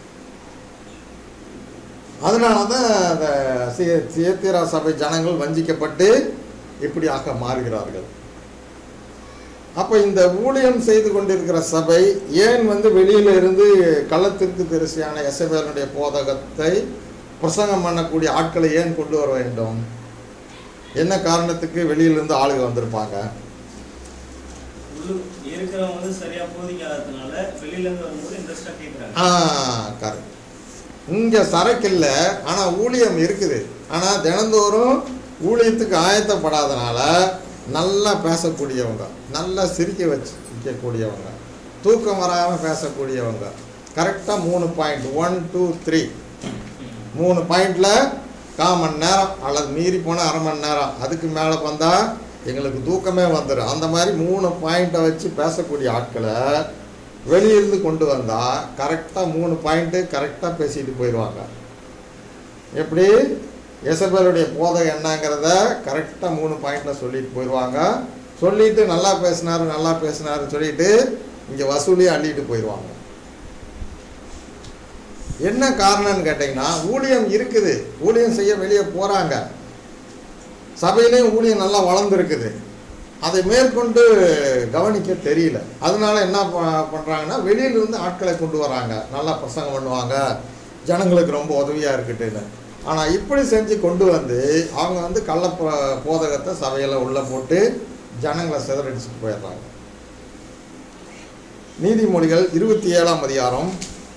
அதனால தான் அந்த சி- சியத்திரா சபை ஜனங்கள் வஞ்சிக்கப்பட்டு இப்படியாக மாறுகிறார்கள் அப்போ இந்த ஊழியம் செய்து கொண்டிருக்கிற சபை ஏன் வந்து வெளியில இருந்து கள்ளத்திற்கு தரிசியான எசபேலனுடைய போதகத்தை பிரசங்கம் பண்ணக்கூடிய ஆட்களை ஏன் கொண்டு வர வேண்டும் என்ன காரணத்துக்கு வெளியிலிருந்து ஆளுங்க வந்திருப்பாங்க உள்ளு இருக்கிறவங்க வந்து சரியா போதிக்காததுனால வெளியில இருந்து வரும்போது இன்ட்ரெஸ்டா கேட்கறாங்க ஆ கரெக்ட் இங்கே சரக்கு இல்லை ஆனால் ஊழியம் இருக்குது ஆனால் தினந்தோறும் ஊழியத்துக்கு ஆயத்தப்படாதனால நல்லா பேசக்கூடியவங்க நல்லா சிரிக்க வச்சு வைக்கக்கூடியவங்க தூக்கம் வராமல் பேசக்கூடியவங்க கரெக்டாக மூணு பாயிண்ட் ஒன் டூ த்ரீ மூணு பாயிண்டில் கால் மணி நேரம் அல்லது மீறி போனால் அரை மணி நேரம் அதுக்கு மேலே வந்தால் எங்களுக்கு தூக்கமே வந்துடும் அந்த மாதிரி மூணு பாயிண்ட்டை வச்சு பேசக்கூடிய ஆட்களை வெளியிருந்து கொண்டு வந்தால் கரெக்டாக மூணு பாயிண்ட்டு கரெக்டாக பேசிட்டு போயிடுவாங்க எப்படி எசபேலுடைய போதகம் என்னங்கிறத கரெக்டாக மூணு பாயிண்டில் சொல்லிட்டு போயிடுவாங்க சொல்லிட்டு நல்லா பேசினாரு நல்லா பேசினாருன்னு சொல்லிட்டு இங்கே வசூலியை அள்ளிட்டு போயிடுவாங்க என்ன காரணம்னு கேட்டிங்கன்னா ஊழியம் இருக்குது ஊழியம் செய்ய வெளியே போகிறாங்க சபையிலையும் ஊழியம் நல்லா வளர்ந்துருக்குது அதை மேற்கொண்டு கவனிக்க தெரியல அதனால என்ன ப- பண்றாங்கன்னா வெளியிலிருந்து ஆட்களை கொண்டு வராங்க நல்லா பிரசங்கம் பண்ணுவாங்க ஜனங்களுக்கு ரொம்ப உதவியாக இருக்கட்டுன்னு ஆனால் இப்படி செஞ்சு கொண்டு வந்து அவங்க வந்து கள்ள போ- போதகத்தை சபையில் உள்ளே போட்டு ஜனங்களை சிதறடிச்சுட்டு போயிடுறாங்க நீதிமொழிகள் இருபத்தி ஏழாம் அதிகாரம்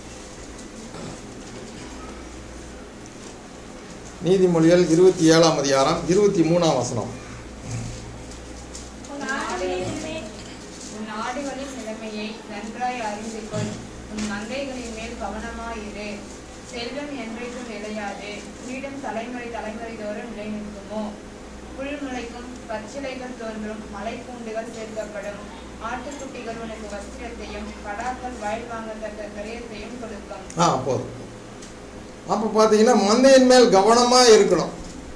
நீதிமொழிகள் இருபத்தி ஏழாம் அதிகாரம் இருபத்தி மூணாம் வசனம் உன் ஆடுகளின் மேல் உன் ஆடுகளின் நிலைமையை நன்றாய் அறிந்து கொள் உன் மந்தைகளின் மேல் கவனமாயிரு செல்வம் என்றைக்கும் நிலையாது கிரீடம் தலைமுறை தலைமுறை தோறும் நிலை நிற்குமோ புல் முளைக்கும் பச்சிலைகள் தோன்றும் மலைப்பூண்டுகள் சேர்க்கப்படும் ஆட்டுக்குட்டிகள் உனக்கு வஸ்திரத்தையும் கடாக்கள் வயல் வாங்கத்தக்க கரியத்தையும் கொடுக்கும் ஆ போதும் அப்போ பார்த்தீங்கன்னா மந்தையின் மேல் கவனமாக இருக்கணும்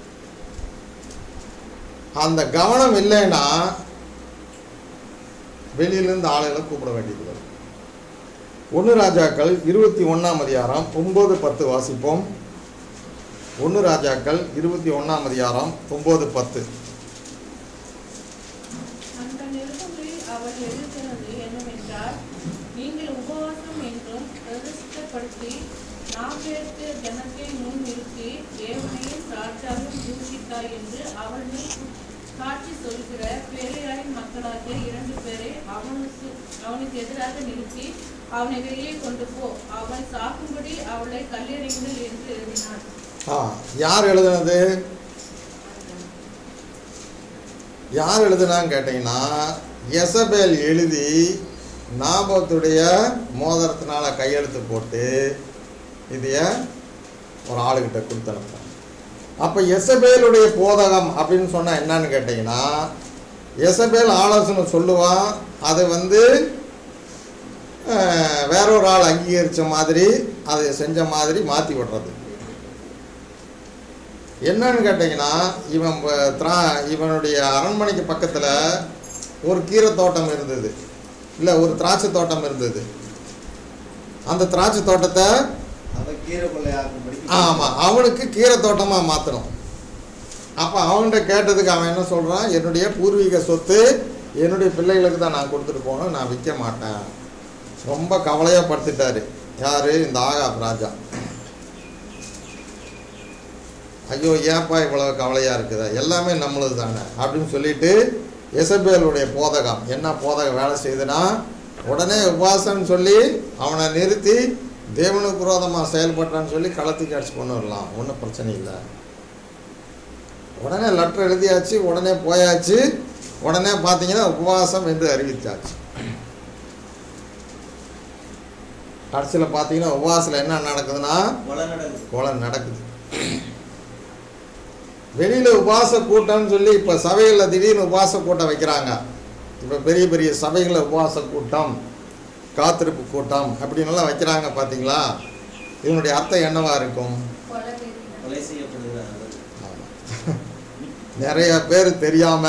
அந்த கவனம் இல்லைன்னா வெளியிலேருந்து ஆளுகளை கூப்பிட வேண்டியது வரும் ஒன்று ராஜாக்கள் இருபத்தி ஒன்றாம் அதிகாரம் ஒம்பது பத்து வாசிப்போம் ஒன்று ராஜாக்கள் இருபத்தி ஒன்றாம் அதிகாரம் ஒம்பது பத்து அந்த நெருக்கங்களில் அவள் அவர் எழுதினது என்னவென்றால் நீங்கள் உபவாசம் என்றும் பிரதிஷ்டப்படுத்தி நாப்பேருக்கு ஜனத்தை முன் நிறுத்தி தேவனையும் சாட்சாலும் தூஷித்தாய் என்று அவள் மேல் சாட்சி சொல்கிற பெரியாரின் மக்களாகிய இரண்டு பேரை அவனுக்கு அவனுக்கு எதிராக நிறுத்தி அவனை வெளியே கொண்டு போ அவள் சாகும்படி அவளை கல்லெறியுங்கள் என்று எழுதினாள் ஆ யார் எழுதுனது யார் எழுதுனான்னு கேட்டிங்கன்னா எசபேல் எழுதி நாபத்துடைய மோதிரத்தினால கையெழுத்து போட்டு இதைய ஒரு ஆளுகிட்ட கொடுத்து அனுப்புறாங்க அப்போ எசபேலுடைய போதகம் அப்படின்னு சொன்னால் என்னன்னு கேட்டிங்கன்னா எசபேல் ஆலோசனை சொல்லுவான் அதை வந்து அஹ், வேற ஒரு ஆள் அங்கீகரித்த மாதிரி அதை செஞ்ச மாதிரி மாற்றி விடுறது என்னன்னு கேட்டிங்கன்னா இவன் ப- திரா இவனுடைய அரண்மனைக்கு பக்கத்தில் ஒரு கீரை தோட்டம் இருந்தது இல்லை ஒரு திராட்சை தோட்டம் இருந்தது அந்த திராட்சை தோட்டத்தை அவ கீரை கொள்ளையாக்கும்படி ஆமாம் அவனுக்கு கீரை தோட்டமாக மாற்றணும் அப்போ அவன்கிட்ட கேட்டதுக்கு அவன் என்ன சொல்கிறான் என்னுடைய பூர்வீக சொத்து என்னுடைய பிள்ளைகளுக்கு தான் நான் கொடுத்துட்டு போகணும் நான் விற்க மாட்டேன் ரொம்ப கவலையாக படுத்திட்டாரு யார் இந்த ஆகாப் ராஜா ஐயோ ஏன்ப்பா இவ்வளவு கவலையாக இருக்குதா எல்லாமே நம்மளது தானே அப்படின்னு சொல்லிட்டு எசபேலுடைய போதகம் என்ன போதகம் வேலை செய்யுதுன்னா உடனே உபாசன்னு சொல்லி அவனை நிறுத்தி தேவனுக்கு விரோதமாக செயல்பட்டான்னு சொல்லி களத்துக்கு அடிச்சு கொண்டு வரலாம் ஒன்றும் பிரச்சனை இல்லை உடனே லெட்டர் எழுதியாச்சு உடனே போயாச்சு உடனே பார்த்தீங்கன்னா உபவாசம் என்று அறிவித்தாச்சு கடைசியில் பார்த்தீங்கன்னா உபவாசத்தில் என்ன நடக்குதுன்னா கொலை நடக்குது கொலை நடக்குது வெளியில் உபாச கூட்டம்னு சொல்லி இப்போ சபைகளில் திடீர்னு உபாச கூட்டம் வைக்கிறாங்க இப்போ பெரிய பெரிய சபைகளில் உபவாச கூட்டம் காத்திருப்பு கூட்டம் அப்படின்னுலாம் வைக்கிறாங்க பார்த்தீங்களா இதனுடைய அர்த்தம் என்னவா இருக்கும் கொலை வெறியினர். கொலை செய்யப்படுகிறார்கள் நிறைய பேர் தெரியாம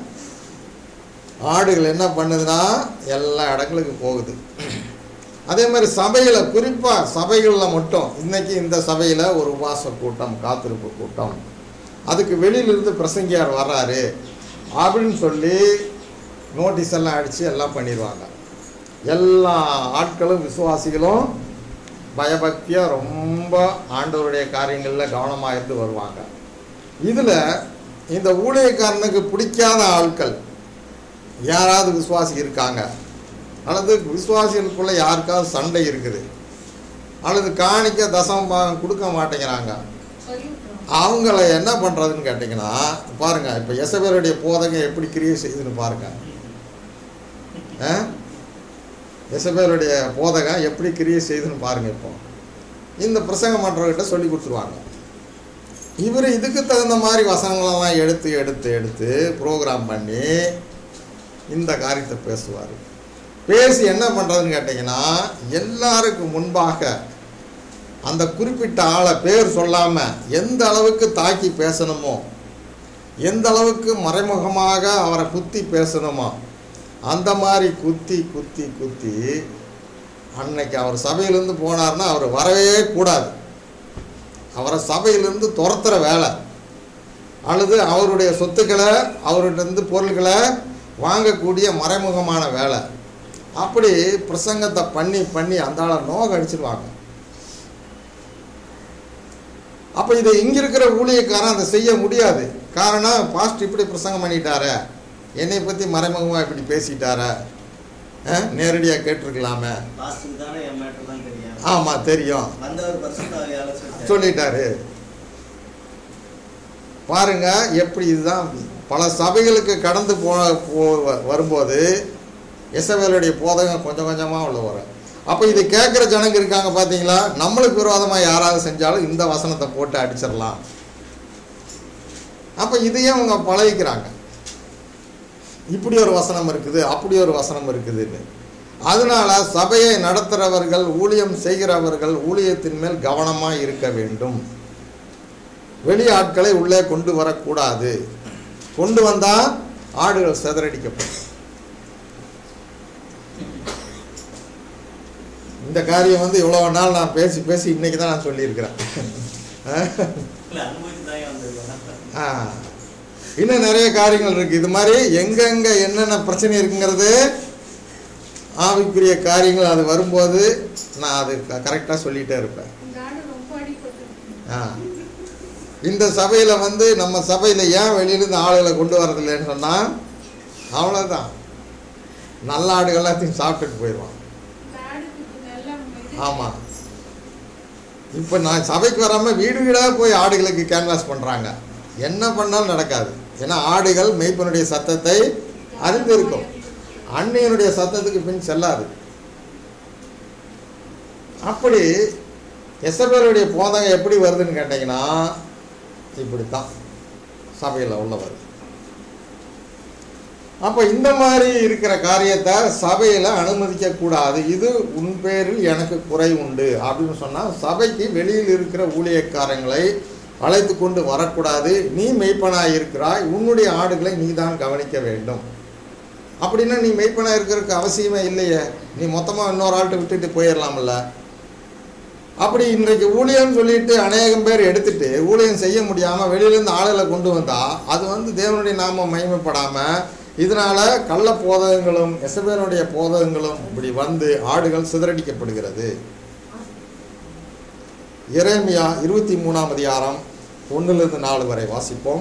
ஆடுகள் என்ன பண்ணுதுன்னா எல்லா இடங்களுக்கு போகுது அதே மாதிரி சபையில் குறிப்பாக சபைகளில் மட்டும் இன்னைக்கு இந்த சபையில் ஒரு உபாச கூட்டம் காத்திருப்பு கூட்டம் அதுக்கு வெளியிலிருந்து பிரசங்கியார் வர்றாரு அப்படின்னு சொல்லி நோட்டீஸ் எல்லாம் அடித்து எல்லாம் பண்ணிடுவாங்க எல்லா ஆட்களும் விசுவாசிகளும் பயபக்தியாக ரொம்ப ஆண்டவருடைய காரியங்களில் கவனமாக இருந்து வருவாங்க இதில் இந்த ஊழியக்காரனுக்கு பிடிக்காத ஆட்கள் யாராவது விசுவாசி இருக்காங்க அல்லது விசுவாசிகளுக்குள்ள யாருக்காவது சண்டை இருக்குது அல்லது காணிக்க தசம பாகம் கொடுக்க மாட்டேங்கிறாங்க சொல்லிவிட்டோம் அவங்கள என்ன பண்ணுறதுன்னு கேட்டிங்கன்னா பாருங்க இப்போ எசபேருடைய போதகம் எப்படி கிரியை செய்யுதுன்னு பாருங்க ஆ? எசபேருடைய போதகம் எப்படி கிரியை செய்யுதுன்னு பாருங்க இப்போ இந்த பிரசங்கம் பண்ணுறவர்கிட்ட சொல்லி கொடுத்துருவாங்க இவர் இதுக்கு தகுந்த மாதிரி வசனங்களெல்லாம் எடுத்து எடுத்து எடுத்து ப்ரோக்ராம் பண்ணி இந்த காரியத்தை பேசுவார் பேசி என்ன பண்ணுறதுன்னு கேட்டிங்கன்னா எல்லாருக்கும் முன்பாக அந்த குறிப்பிட்ட ஆளை பேர் சொல்லாமல் எந்த அளவுக்கு தாக்கி பேசணுமோ எந்த அளவுக்கு மறைமுகமாக அவரை குத்தி பேசணுமோ அந்த மாதிரி குத்தி குத்தி குத்தி அன்னைக்கு அவர் சபையிலேருந்து போனார்னா அவர் வரவே கூடாது அவரை சபையிலேருந்து துரத்துற வேலை அல்லது அவருடைய சொத்துக்களை அவர்கிட்ட பொருள்களை வாங்கக்கூடிய மறைமுகமான வேலை அப்படி பிரசங்கத்தை பண்ணி பண்ணி அந்த ஆளை நோக அடிச்சிருவாங்க அப்போ இதை இங்கே இருக்கிற ஊழியக்காரன் அதை செய்ய முடியாது காரணம் பாஸ்ட் இப்படி பிரசங்கம் பண்ணிட்டாரே என்னை பற்றி மறைமுகமாக இப்படி பேசிட்டாரே நேரடியாக கேட்டிருக்கலாமே பாஸ்டுக்கு தானே என் மேட்டர் தான் தெரியும் ஆமாம் தெரியும் வந்தவர் பரிசுத்தாவியால சொல்லிட்டாரு சொல்லிட்டாரு பாருங்க எப்படி இதுதான் பல சபைகளுக்கு கடந்து போ போ- வரும்போது இசவேலுடைய போதகம் கொஞ்சம் கொஞ்சமாக உள்ள வரும் அப்போ இது கேட்குற ஜனங்க இருக்காங்க பார்த்தீங்களா நம்மளுக்கு விரோதமாக யாராவது செஞ்சாலும் இந்த வசனத்தை போட்டு அடிச்சிடலாம் அப்போ இதையே அவங்க பழகிக்கிறாங்க இப்படி ஒரு வசனம் இருக்குது அப்படி ஒரு வசனம் இருக்குதுன்னு அதனால சபையை நடத்துகிறவர்கள் ஊழியம் செய்கிறவர்கள் ஊழியத்தின் மேல் கவனமாக இருக்க வேண்டும் வெளி ஆட்களை உள்ளே கொண்டு வரக்கூடாது கொண்டு வந்தால் ஆடுகள் சிதறடிக்கப்படும் இந்த காரியம் வந்து இவ்வளோ நாள் நான் பேசி பேசி இன்னைக்கு தான் நான் சொல்லியிருக்கிறேன் இல்ல அனுபவிச்சு தான் வந்திருக்கேன் ஆ இன்னும் நிறைய காரியங்கள் இருக்குது இது மாதிரி எங்கெங்கே என்னென்ன பிரச்சனை இருக்குங்கிறது ஆவிக்குரிய காரியங்கள் அது வரும்போது நான் அது கரெக்டாக சொல்லிகிட்டே இருப்பேன் இந்த ஆடு ரொம்ப அடிபட்டு ஆ இந்த சபையில் வந்து நம்ம சபையில் ஏன் வெளியிலேருந்து ஆளுகளை கொண்டு வரதில்லைன்னு சொன்னால் அவ்வளோதான் நல்ல ஆடுகள் எல்லாத்தையும் சாப்பிட்டுட்டு போயிடுவான் இந்த ஆடுக்கு நல்ல இது ஆமாம் இப்போ நான் சபைக்கு வராமல் வீடு வீடாக போய் ஆடுகளுக்கு கேன்வாஸ் பண்ணுறாங்க என்ன பண்ணாலும் நடக்காது ஏன்னா ஆடுகள் மெய்ப்பனுடைய சத்தத்தை அறிந்திருக்கும் அன்னையனுடைய சத்தத்துக்கு பின் செல்லாது அப்படி எசபேருடைய போதகம் எப்படி வருதுன்னு கேட்டிங்கன்னா இப்படித்தான் சபையில் உள்ள வருது அப்போ இந்த மாதிரி இருக்கிற காரியத்தை சபையில் அனுமதிக்க கூடாது இது உன் பேரில் எனக்கு குறை உண்டு அப்படின்னு சொன்னால் சபைக்கு வெளியில் இருக்கிற ஊழியக்காரங்களை அழைத்து கொண்டு வரக்கூடாது நீ மெய்ப்பனாய் இருக்கிறாய் உன்னுடைய ஆடுகளை நீ தான் கவனிக்க வேண்டும் அப்படின்னா நீ மெய்ப்பனாக இருக்கிறதுக்கு அவசியமே இல்லையே நீ மொத்தமாக இன்னொரு ஆள்கிட்ட விட்டுட்டு போயிடலாம்ல அப்படி இன்றைக்கு ஊழியம்னு சொல்லிட்டு அநேகம் பேர் எடுத்துட்டு ஊழியம் செய்ய முடியாமல் வெளியிலேருந்து ஆளுகளை கொண்டு வந்தால் அது வந்து தேவனுடைய நாமம் மகிமைப்படாமல் இதனால கள்ள போதகங்களும் எசபேனுடைய போதகங்களும் இப்படி வந்து ஆடுகள் சிதறடிக்கப்படுகிறது எரேமியா இருபத்தி மூணாம் அதிகாரம் ஒன்றிலிருந்து நாலு வரை வாசிப்போம்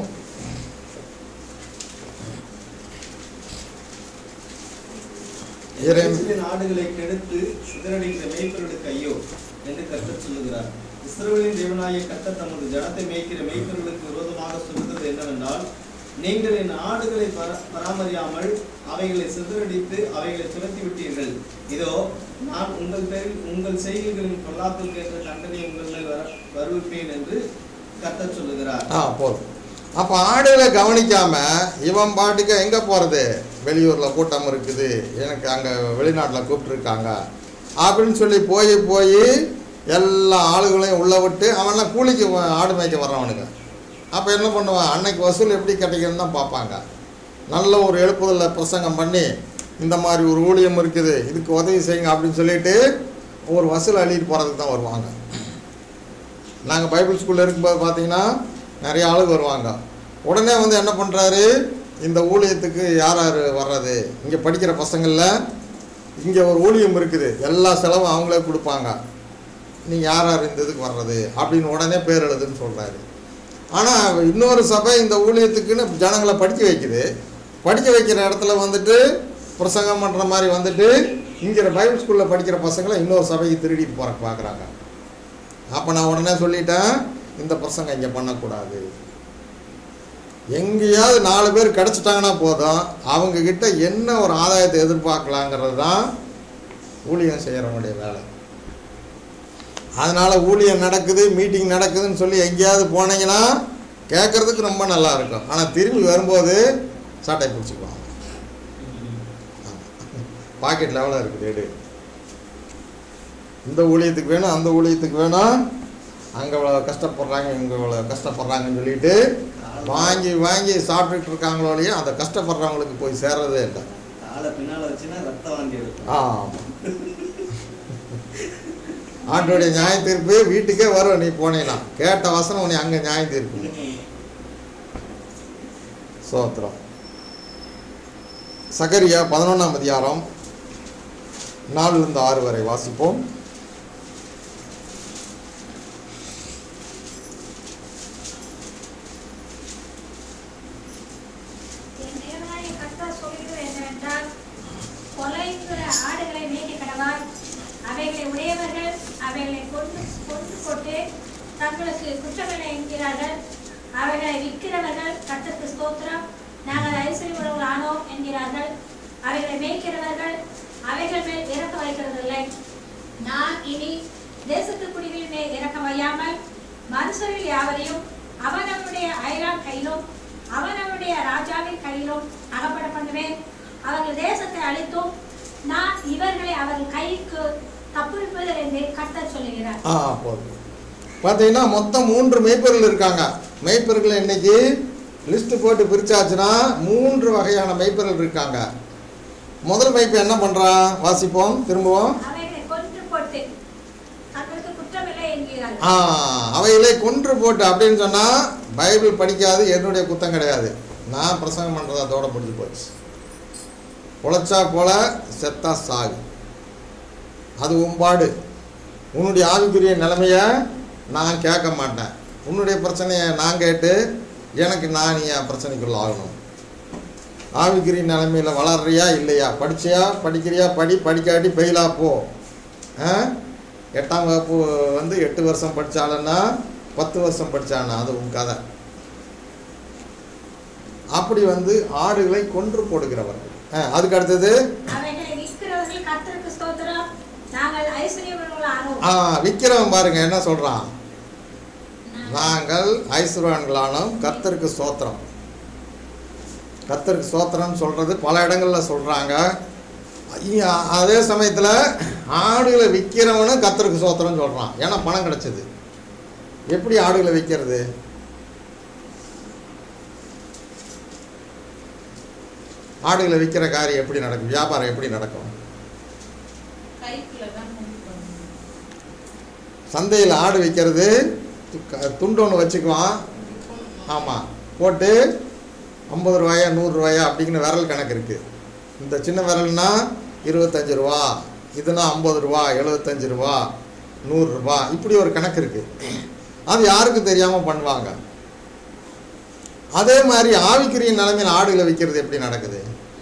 எரேமி இஸ்ரவேலின் ஆடுகளை கெடுத்து சிதறடிக்கிற மேய்ப்பர்களுக்கு ஐயோ என்று கர்த்தர் சொல்லுகிறார் இஸ்ரவேலின் தேவனாகிய கர்த்தர் தமது ஜனத்தை மேய்க்கிற மேய்ப்பர்களுக்கு விரோதமாக சொல்லுகிறது என்னவென்றால் நீங்கள் என் ஆடுகளை பரா- பராமரியாமல் அவைகளை சிதறடித்து அவைகளை துரத்தி விட்டீர்கள் இதோ நான் உங்கள் பேரில் உங்கள் செய்கைகளின் பொல்லாப்பிற்கு என்ற தண்டனை உங்கள் மேல் வர வருவிப்பேன் என்று கர்த்தர் சொல்லுகிறார் ஆ போதும் அப்போ ஆடுகளை கவனிக்காம இவன் பாட்டுக்கு எங்கே போகிறது வெளியூரில் கூட்டம் இருக்குது எனக்கு அங்கே வெளிநாட்டில் கூப்பிட்ருக்காங்க அப்படின்னு சொல்லி போய் போய் எல்லா ஆளுகளையும் உள்ள விட்டு அவன்லாம் கூலிக்கு வ- ஆடு மேய்க்க வர்றவனுங்க அப்போ என்ன பண்ணுவான் அன்னைக்கு வசூல் எப்படி கிடைக்குதுன்னு தான் பார்ப்பாங்க நல்ல ஒரு எழுப்புதலில் பிரசங்கம் பண்ணி இந்த மாதிரி ஒரு ஊழியம் இருக்குது இதுக்கு உதவி செய்யுங்க அப்படின்னு சொல்லிட்டு ஒரு வசூல் அள்ளிட்டு போகிறதுக்கு தான் வருவாங்க நாங்கள் பைபிள் ஸ்கூலில் இருக்கும்போது பார்த்தீங்கன்னா நிறைய ஆளுங்க வருவாங்க உடனே வந்து என்ன பண்ணுறாரு இந்த ஊழியத்துக்கு யார் யார் வர்றது இங்கே படிக்கிற பசங்களில் இங்கே ஒரு ஊழியம் இருக்குது எல்லா செலவும் அவங்களே கொடுப்பாங்க நீங்கள் யார் யார் இந்த இதுக்கு வர்றது அப்படின்னு உடனே பேர் எழுதுன்னு சொல்கிறாரு ஆனால் இன்னொரு சபை இந்த ஊழியத்துக்குன்னு ஜனங்களை படிக்க வைக்குது படிக்க வைக்கிற இடத்துல வந்துட்டு பிரசங்கம் பண்ணுற மாதிரி வந்துட்டு இங்கே பைபிள் ஸ்கூலில் படிக்கிற பசங்களை இன்னொரு சபைக்கு திருடிட்டு போகிற பார்க்குறாங்க அப்போ நான் உடனே சொல்லிட்டேன் இந்த பிரசங்கம் இங்கே பண்ணக்கூடாது எங்கேயாவது நாலு பேர் கிடச்சிட்டாங்கன்னா போதும் அவங்க கிட்ட என்ன ஒரு ஆதாயத்தை எதிர்பார்க்கலாங்கிறது தான் ஊழியம் செய்கிறவனுடைய வேலை அதனால் ஊழியம் நடக்குது மீட்டிங் நடக்குதுன்னு சொல்லி எங்கேயாவது போனீங்கன்னா கேட்குறதுக்கு ரொம்ப நல்லா இருக்கும் ஆனால் திரும்பி வரும்போது சட்டை பிடிச்சிக்குவாங்க பாக்கெட் லெவலில் இருக்குது எடு இந்த ஊழியத்துக்கு வேணும் அந்த ஊழியத்துக்கு வேணும் அங்கே இவ்வளோ கஷ்டப்படுறாங்க இங்கே இவ்வளோ கஷ்டப்படுறாங்கன்னு சொல்லிட்டு வாங்கி வாங்கி சாப்பிட்டுட்டு இருக்காங்களோலையே அந்த கஷ்டப்படுறவங்களுக்கு போய் சேர்றதே இல்லை ஆளை பின்னால வச்சுன்னா ரத்தம் வாந்தி எடுக்கும் ஆமாம் ஆண்டோடைய நியாய தீர்ப்பு வீட்டுக்கே வரும் நீ போனீங்கன்னா கேட்ட வசனம் உன்னை அங்கே நியாயம் தீர்ப்பு சோத்திரம் சகரியா பதினொன்றாம் அதிகாரம் நாலுலேருந்து ஆறு வரை வாசிப்போம் என் தேவனாகிய கர்த்தர் சொல்கிறது என்னவென்றால், கொலையுண்கிற ஆடுகளை மேய்க்க கடவாய். அவைகளை உடையவர்கள் அவைகளை கொண்டு கொண்டு போட்டு தங்களுக்கு குற்றமில்லை என்கிறார்கள் அவைகளை விற்கிறவர்கள் கர்த்தருக்கு ஸ்தோத்திரம் நாங்கள் ஐஸ்வர்யமுள்ளவர்கள் ஆனோம் என்கிறார்கள் அவைகளை மேய்க்கிறவர்கள் அவைகள் மேல் இறக்க வைக்கிறதில்லை நான் இனி தேசத்து குடிகளின் மேல் இறக்கம் வையாமல் மனுஷரில் யாவரையும் அவனவனுடைய அயலான் கையிலும் அவனவனுடைய ராஜாவின் கையிலும் அகப்பட பண்ணுவேன் அவர்கள் தேசத்தை அழித்தும் நான் இவர்களை அவர்கள் கைக்கு தப்புவிப்பதில் என்று கர்த்தர் சொல்லுகிறார் ஆ போதும் பார்த்தீங்கன்னா மொத்தம் மூன்று மெய்ப்பர்கள் இருக்காங்க மெய்ப்பர்கள் இன்னைக்கு லிஸ்ட்டு போட்டு பிரிச்சாச்சுன்னா மூன்று வகையான மெய்ப்பர்கள் இருக்காங்க முதல் மெய்ப்பு என்ன பண்ணுறான் வாசிப்போம் திரும்பவும் அவைகளை கொன்று போட்டு தங்களுக்கு குற்றமில்லை என்கிறார்கள் ஆ அவைகளை கொன்று போட்டு அப்படின்னு சொன்னால் பைபிள் படிக்காது என்னுடைய குத்தம் கிடையாது நான் பிரசங்கம் பண்ணுறது அதோட முடிஞ்சு போச்சு பொழைச்சா போல செத்தா சாகு அது உன்பாடு உன்னுடைய ஆவிக்குரிய நிலைமைய நான் கேட்க மாட்டேன் உன்னுடைய பிரச்சனையை நான் கேட்டு எனக்கு நான் என் பிரச்சனைக்குள்ள ஆகணும் ஆவிக்குரிய நிலைமையில் வளர்றியா இல்லையா படிச்சியா படிக்கிறியா படி படிக்காட்டி பெயிலா போ ஆ? எட்டாம் வகுப்பு வந்து எட்டு வருஷம் படித்தாலுன்னா பத்து வருஷம் படித்தானா அது உன் கதை அப்படி வந்து ஆடுகளை கொன்று போடுகிறவர்கள் ஆ, அதுக்கு அடுத்தது அவைகளை விற்கிறவர்கள் கர்த்தருக்கு ஸ்தோத்திரம் நாங்கள் ஐஸ்வர்யவர்களானோம் ஆ விற்கிறவன் பாருங்க என்ன சொல்றான் நாங்கள் ஐஸ்வர்யான்களானோம் கர்த்தருக்கு ஸ்தோத்திரம் கர்த்தருக்கு ஸ்தோத்திரம் சொல்றது பல இடங்கள்ல சொல்றாங்க இ- அதே சமயத்துல ஆடுகளை விற்கிறவனும் கர்த்தருக்கு ஸ்தோத்திரம் சொல்றான் ஏன்னா பணம் கிடைச்சது எப்படி ஆடுகளை விற்கிறது ஆடுகளை விற்கிற காரியம் எப்படி நடக்கும் வியாபாரம் எப்படி நடக்கும் கைக்குள்ள தான் மூவ் பண்ணணும் சந்தையில் ஆடு விற்கிறது துண்டு ஒன்று வச்சுக்குவான் ஆமாம் போட்டு ஐம்பது ரூபாயா நூறுரூவாயா அப்படிங்கிற விரல் கணக்கு இருக்குது இந்த சின்ன விரல்னா இருபத்தஞ்சு ரூபா இதுனா ஐம்பது ரூபா எழுபத்தஞ்சு ரூபா நூறுரூபா இப்படி ஒரு கணக்கு இருக்குது அது யாருக்கும் தெரியாமல் பண்ணுவாங்க அதே மாதிரி ஆவிக்குரிய நிலைமையில் ஆடுகளை விற்கிறது எப்படி நடக்குது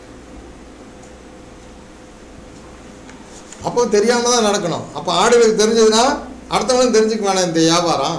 அப்போ தெரியாம தான் நடக்கணும் அப்போ ஆடுகளுக்கு தெரிஞ்சதுன்னா அடுத்தவங்களும் தெரிஞ்சுக்க வேணாம் இந்த வியாபாரம்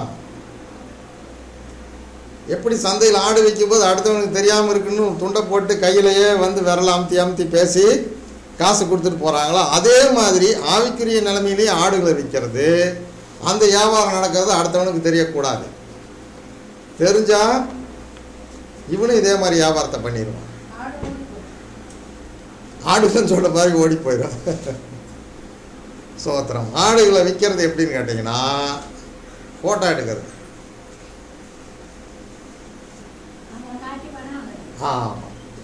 எப்படி சந்தையில் ஆடு வைக்கும்போது அடுத்தவனுக்கு தெரியாமல் இருக்குன்னு துண்டை போட்டு கையிலேயே வந்து விரல அமுத்தி அமுத்தி பேசி காசு கொடுத்துட்டு போகிறாங்களோ அதே மாதிரி ஆவிக்குரிய நிலைமையிலேயே ஆடுகளை விற்கிறது அந்த வியாபாரம் நடக்கிறது அடுத்தவனுக்கு தெரியக்கூடாது தெரிஞ்சா இவனும் இதே மாதிரி வியாபாரத்தை பண்ணிடுவான் ஆடு ஓடி போகும். ஆடுகள்னு சொல்ற மாதிரி ஓடி போயிடும் சோத்திரம் ஆடுகளை விற்கிறது எப்படின்னு கேட்டிங்கன்னா ஃபோட்டோ எடுக்கிறது அவங்க காட்டி பணம் ஆமாம்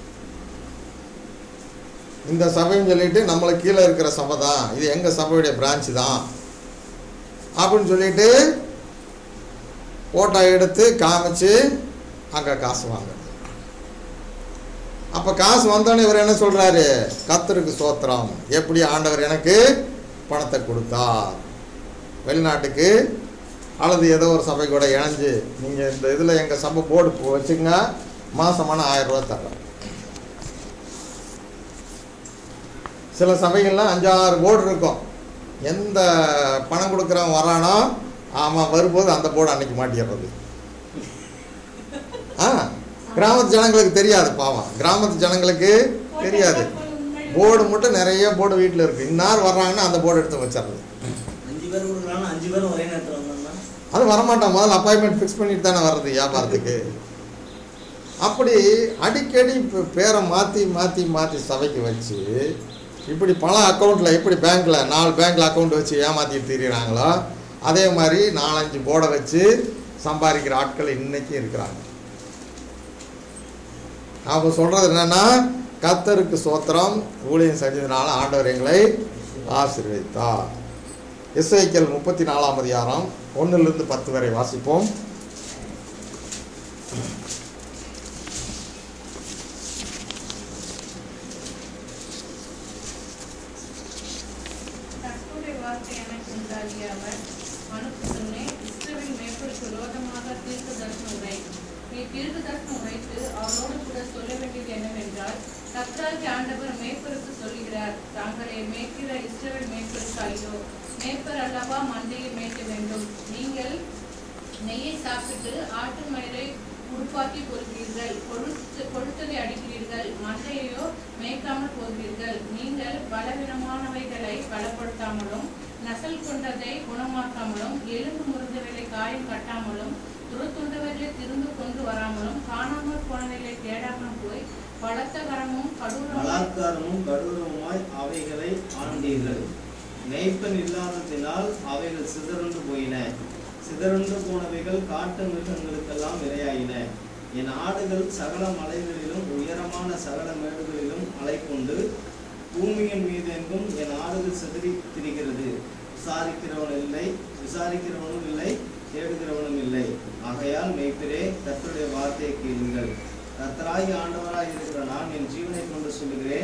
இந்த சபைன்னு சொல்லிட்டு நம்மளை கீழே இருக்கிற சபை தான் இது எங்கள் சபையுடைய பிரான்ச்சு தான் அப்படின்னு சொல்லிட்டு ஃபோட்டோ எடுத்து காமிச்சு அங்கே காசு வாங்குறது அப்போ காசு வந்தோடனே இவர் என்ன சொல்கிறாரு கத்தருக்கு சோத்திரம் எப்படி ஆண்டவர் எனக்கு பணத்தை கொடுத்தார் வெளிநாட்டுக்கு அல்லது ஏதோ ஒரு சபை கூட இணைஞ்சு நீங்கள் இந்த இதில் எங்கள் சபை போர்டு வச்சுங்க மாசமான ஆயிரம் ரூபா தர்றேன் சில சபைகள்லாம் அஞ்சாறு போர்டு இருக்கும் எந்த பணம் கொடுக்குறவன் வரானோ ஆமாம் வரும்போது அந்த போர்டு அன்னைக்கு மாட்டிடுறது ஆ கிராமத்து ஜனங்களுக்கு தெரியாது பாவம் கிராமத்து ஜனங்களுக்கு தெரியாது போர்டு மட்டும் நிறைய போர்டு வீட்டில் இருக்குது இன்னார் வர்றாங்கன்னா அந்த போர்டு எடுத்து வச்சிடுறது அஞ்சு பேர் கொடுக்குறாங்க அஞ்சு பேரும் ஒரே நேரத்தில் வந்தோம்னா அது வரமாட்டான் முதல்ல அப்பாயின்மெண்ட் ஃபிக்ஸ் பண்ணிட்டு தானே வர்றது வியாபாரத்துக்கு அப்படி அடிக்கடி இப்போ பேரை மாற்றி மாற்றி மாற்றி சபைக்கு வச்சு இப்படி பல அக்கௌண்ட்டில் எப்படி பேங்க்கில் நாலு பேங்க்கில் அக்கௌண்ட் வச்சு ஏமாற்றிட்டு திரியிறாங்களோ அதே மாதிரி நாலஞ்சு போர்டை வச்சு சம்பாதிக்கிற ஆட்கள் இன்னைக்கும் இருக்கிறாங்க அவங்க சொல்கிறது என்னன்னா கத்தருக்கு சோத்திரம் ஊழியம் செஞ்சதுனால ஆண்டவர் எங்களை ஆசீர்வதித்தார் எஸ்ஐக்கல் முப்பத்தி நாலாம் அதிகாரம் ஒன்றிலிருந்து பத்து வரை வாசிப்போம் கர்த்தருடைய வார்த்தை எனக்கு உண்டாகிய அவர் மனுபுத்திரனே, இஸ்ரவேல் மேய்ப்பருக்கு விரோதமாக தீர்க்க தரிசனம் உரை. நீ தீர்க்க தரிசனம் உரைத்து அவரோடு கூட சொல்ல வேண்டியது என்னவென்றால் கர்த்தராகிய ஆண்டவர் மேய்ப்பருக்கு சொல்லுகிறார் தாங்களே மேய்க்கிற இஸ்ரவேல் மேய்ப்பருக்கு ஐயோ மேய்ப்பர் அல்லவா மந்தையை மேய்க்க வேண்டும் நீங்கள் நெய்யை சாப்பிட்டு ஆட்டு மயிரை உருப்பாக்கி கொள்கிறீர்கள் கொழுத்து கொழுத்ததை அடிக்கிறீர்கள் மந்தையையோ மேய்க்காமல் போகிறீர்கள் நீங்கள் பலவீனமானவைகளை பலப்படுத்தாமலும் நசல் கொண்டதை குணமாக்காமலும் எலும்பு முறிந்தவைகளை காயம் கட்டாமலும் துருத்துண்டவைகளை திரும்ப கொண்டு வராமலும் காணாமல் போனவைகளை தேடாமலும் போய் பலத்த கரமும் கடூரமும் பலாத்காரமும் கடூரமுமாய் அவைகளை ஆண்டீர்கள் மேய்ப்பன் இல்லாததினால் அவைகள் சிதறண்டு போயின சிதறண்டு போனவைகள் காட்டு மிருகங்களுக்கெல்லாம் இரையாயின என் ஆடுகள் சகல மலைகளிலும் உயரமான சகல மேடுகளிலும் அலைக்கொண்டு பூமியின் மீதெங்கும் என் ஆடுகள் சிதறி திரிகிறது விசாரிக்கிறவன் இல்லை விசாரிக்கிறவனும் இல்லை தேடுகிறவனும் இல்லை ஆகையால் மெய்ப்பிரே கர்த்தருடைய வார்த்தையை கேளுங்கள் கர்த்தராகி ஆண்டவராய் இருக்கிற நான் என் ஜீவனை கொண்டு சொல்லுகிறேன்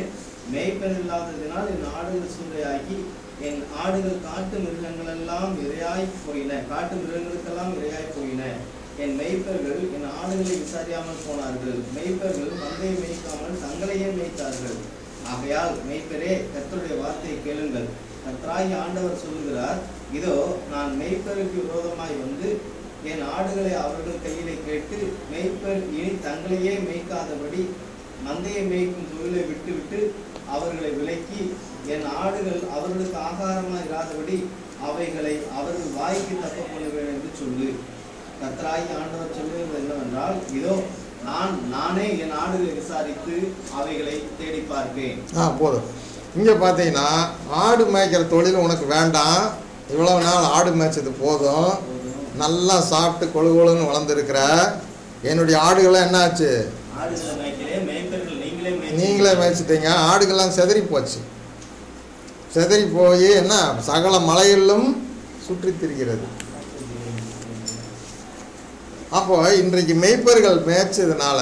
மேய்ப்பன் இல்லாததினால் என் ஆடுகள் சூறையாகி என் ஆடுகள் காட்டு மிருகங்களெல்லாம் இரையாய் போயின காட்டு மிருகங்களுக்கெல்லாம் இரையாய் போயின என் மெய்ப்பர்கள் என் ஆடுகளை விசாரியாமல் போனார்கள் மெய்ப்பர்கள் மந்தையை மேய்க்காமல் தங்களையே மேய்த்தார்கள் ஆகையால் மெய்ப்பரே கர்த்தருடைய வார்த்தையை கேளுங்கள் கர்த்தராகி ஆண்டவர் சொல்லுகிறார் இதோ நான் மெய்ப்பருக்கு விரோதமாய் வந்து என் ஆடுகளை அவர்கள் கையிலே கேட்டு மெய்ப்பர் இனி தங்களையே மேய்க்காதபடி மந்தையை மேய்க்கும் தொழிலை விட்டுவிட்டு அவர்களை விலக்கி என் ஆடுகள் அவர்களுக்கு ஆகாரமாக இராதபடி அவைகளை அவர்கள் வாய்க்கு தப்ப பண்ணுவேன் என்று சொல்லு கர்த்தராகி ஆண்டவர் சொல்லுவது என்னவென்றால் இதோ நான் நானே என் ஆடுகளை விசாரித்து அவைகளை தேடி பார்ப்பேன் ஆ போதும் இங்கே பார்த்தீங்கன்னா ஆடு மேய்க்கிற தொழில் உனக்கு வேண்டாம் இவ்வளவு நாள் ஆடு மேய்ச்சது போதும் நல்லா சாப்பிட்டு கொழு கொழுன்னு வளர்ந்துருக்கிற என்னுடைய ஆடுகள்லாம் என்னாச்சு ஆடுகளை மேய்க்கிறே மேய்ப்பர்கள் நீங்களே மேய்ச்சி- நீங்களே மேய்ச்சிட்டீங்க ஆடுகள்லாம் செதறி போச்சு செதறி போய் என்ன சகல மலைகளிலும் சுற்றித் திரிகிறது அப்போ இன்றைக்கு மெய்ப்பர்கள் மேய்ச்சதுனால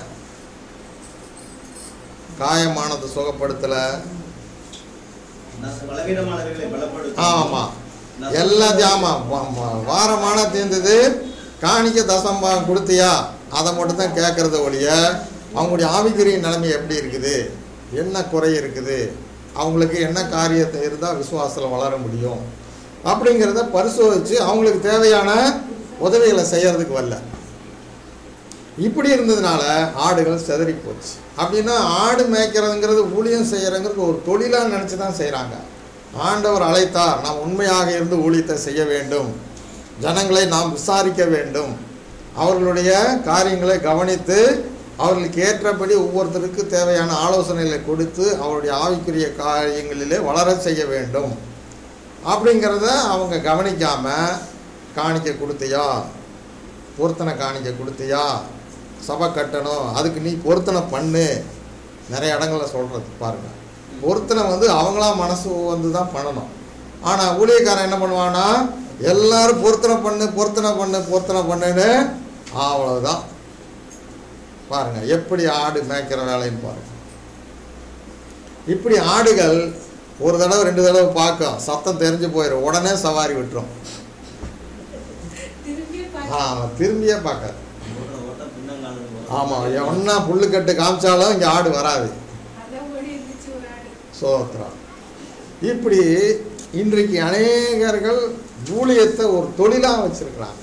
காயமானது சுகப்படுத்தலை நஸ்- பலவீனமானவர்களை பலப்படுத்தும் ஆமாம் எல்லாத்தையும் ஆமாம் வா- வா- வாரமான தீர்ந்தது காணிக்க தசம்பாகம் கொடுத்தியா அதை மட்டும் தான் கேட்குறத ஒழிய அவங்களுடைய ஆவிக்குரிய நிலைமை எப்படி இருக்குது என்ன குறை இருக்குது அவங்களுக்கு என்ன காரியத்தை இருந்தால் விசுவாசத்தில் வளர முடியும் அப்படிங்கிறத பரிசோதித்து அவங்களுக்கு தேவையான உதவிகளை செய்யறதுக்கு வரல இப்படி இருந்ததுனால ஆடுகள் செதறி போச்சு அப்படின்னா ஆடு மேய்க்கிறதுங்கிறது ஊழியம் செய்யறங்கிறது ஒரு தொழிலாக நினச்சி தான் செய்கிறாங்க ஆண்டவர் அழைத்தார் நாம் உண்மையாக இருந்து ஊழியத்தை செய்ய வேண்டும் ஜனங்களை நாம் விசாரிக்க வேண்டும் அவர்களுடைய காரியங்களை கவனித்து அவர்களுக்கு ஏற்றபடி ஒவ்வொருத்தருக்கு தேவையான ஆலோசனைகளை கொடுத்து அவருடைய ஆவிக்குரிய காரியங்களிலே வளர செய்ய வேண்டும் அப்படிங்கிறத அவங்க கவனிக்காம காணிக்க கொடுத்தியா பொருத்தனை காணிக்க கொடுத்தியா சபை கட்டணும் அதுக்கு நீ பொருத்தனை பண்ணு நிறைய இடங்கள்ல சொல்கிறது பாருங்க பொருத்தனை வந்து அவங்களா மனசு வந்து தான் பண்ணணும் ஆனால் ஊழியக்காரன் என்ன பண்ணுவான்னா எல்லாரும் பொருத்தனை பண்ணு பொருத்தனை பண்ணு பொருத்தனை பண்ணுன்னு அவ்வளவுதான் பாருங்க எப்படி ஆடு மேய்க்கிற வேலைன்னு பாருங்க இப்படி ஆடுகள் ஒரு தடவை ரெண்டு தடவை பார்க்கும் சத்தம் தெரிஞ்சு போயிடும் உடனே சவாரி விட்டுரும் திரும்பி ஆமாம் திரும்பியே பார்க்காது ஓடுற ஓட்டம் பின்னங்காலுக்கு வரும். ஆமாம் ஒன்றா புல்லுக்கட்டு காமிச்சாலும் இங்கே ஆடு வராது அதான் ஓடி இருந்துச்சு ஒரு ஆடு சோத்திரம் இப்படி இன்றைக்கு அநேகர்கள் ஊழியத்தை ஒரு தொழிலாக வச்சிருக்கிறாங்க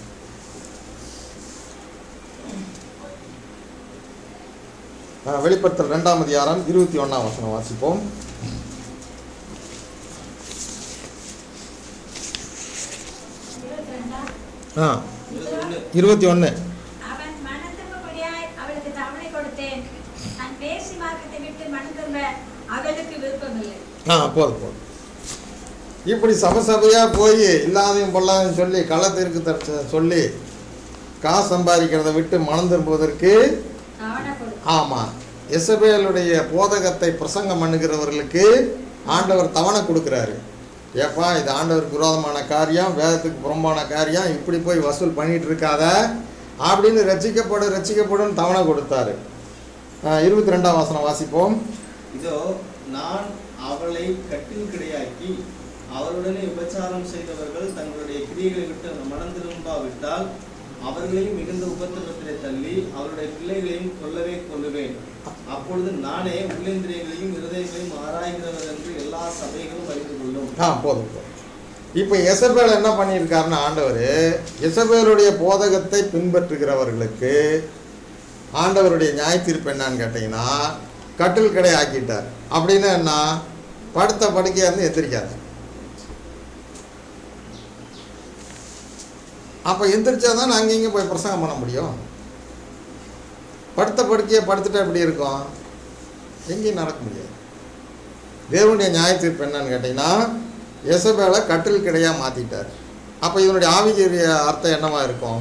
ஆ, வெளிப்படுத்தல் ரெண்டாம் அதிகாரம் இருபத்தி ஒன்றாம் வசனம் வாசிப்போம் இருபத்திரெண்டா? ஆ இருபத்தொன்னு. இருபத்தி ஒன்று அவன் மனம் திரும்பும்படியாய் அவளுக்கு தவணை கொடுத்தேன் நான் பேசி மார்க்கத்தை விட்டு மனம் திரும்ப அவளுக்கு விருப்பமில்லை ஆ போதும் போதும் இப்படி சபசபையாக போய் இல்லாதையும் பொல்லாதையும் சொல்லி களத்திற்கு தர சொல்லி காசு சம்பாதிக்கிறத விட்டு மனம் திரும்புவதற்கு தவணை கொடு ஆமாம் எசபேலுடைய போதகத்தை பிரசங்கம் பண்ணுகிறவர்களுக்கு ஆண்டவர் தவணை கொடுக்குறாரு ஏப்பா இது ஆண்டவருக்கு விரோதமான காரியம் வேதத்துக்கு புறம்பான காரியம் இப்படி போய் வசூல் பண்ணிட்டு இருக்காத அப்படின்னு ரட்சிக்கப்படும் ரட்சிக்கப்படும் தவணை கொடுத்தாரு இருபத்தி ரெண்டாம் வசனம் வாசிப்போம் இதோ நான் அவளை கட்டில் கிடையாக்கி அவருடனே விபச்சாரம் செய்தவர்கள் தங்களுடைய கிரியைகளை விட்டு மனம் திரும்பாவிட்டால் அவர்களையும் மிகுந்த உபத்திரவத்திலே தள்ளி அவருடைய பிள்ளைகளையும் கொல்லவே கொல்லுவேன் அப்பொழுது நானே உள்ளேந்திரியங்களையும் இருதயங்களையும் ஆராய்கிறவர் என்று எல்லா சபைகளும் அறிந்து கொள்ளும் ஆ போதும் போதும் இப்போ எசபேல் என்ன பண்ணியிருக்காருன்னா ஆண்டவர் எசபேலுடைய போதகத்தை பின்பற்றுகிறவர்களுக்கு ஆண்டவருடைய நியாய தீர்ப்பு என்னன்னு கேட்டிங்கன்னா கட்டில் கடை ஆக்கிட்டார் அப்படின்னு என்ன படுத்த படுக்கையாக இருந்து எந்திரிக்காது அப்போ எந்திரிச்சா தான் அங்கே இங்கே போய் பிரசங்கம் பண்ண முடியும் படுத்த படுக்கையை படுத்துட்டா எப்படி இருக்கும் எங்கேயும் நடக்க முடியாது தேவனுடைய நியாய தீர்ப்பு என்னன்னு கேட்டிங்கன்னா எசபேலை கட்டில் கிடையாக மாற்றிட்டார் அப்போ இதனுடைய ஆவிக்குரிய அர்த்தம் என்னவா இருக்கும்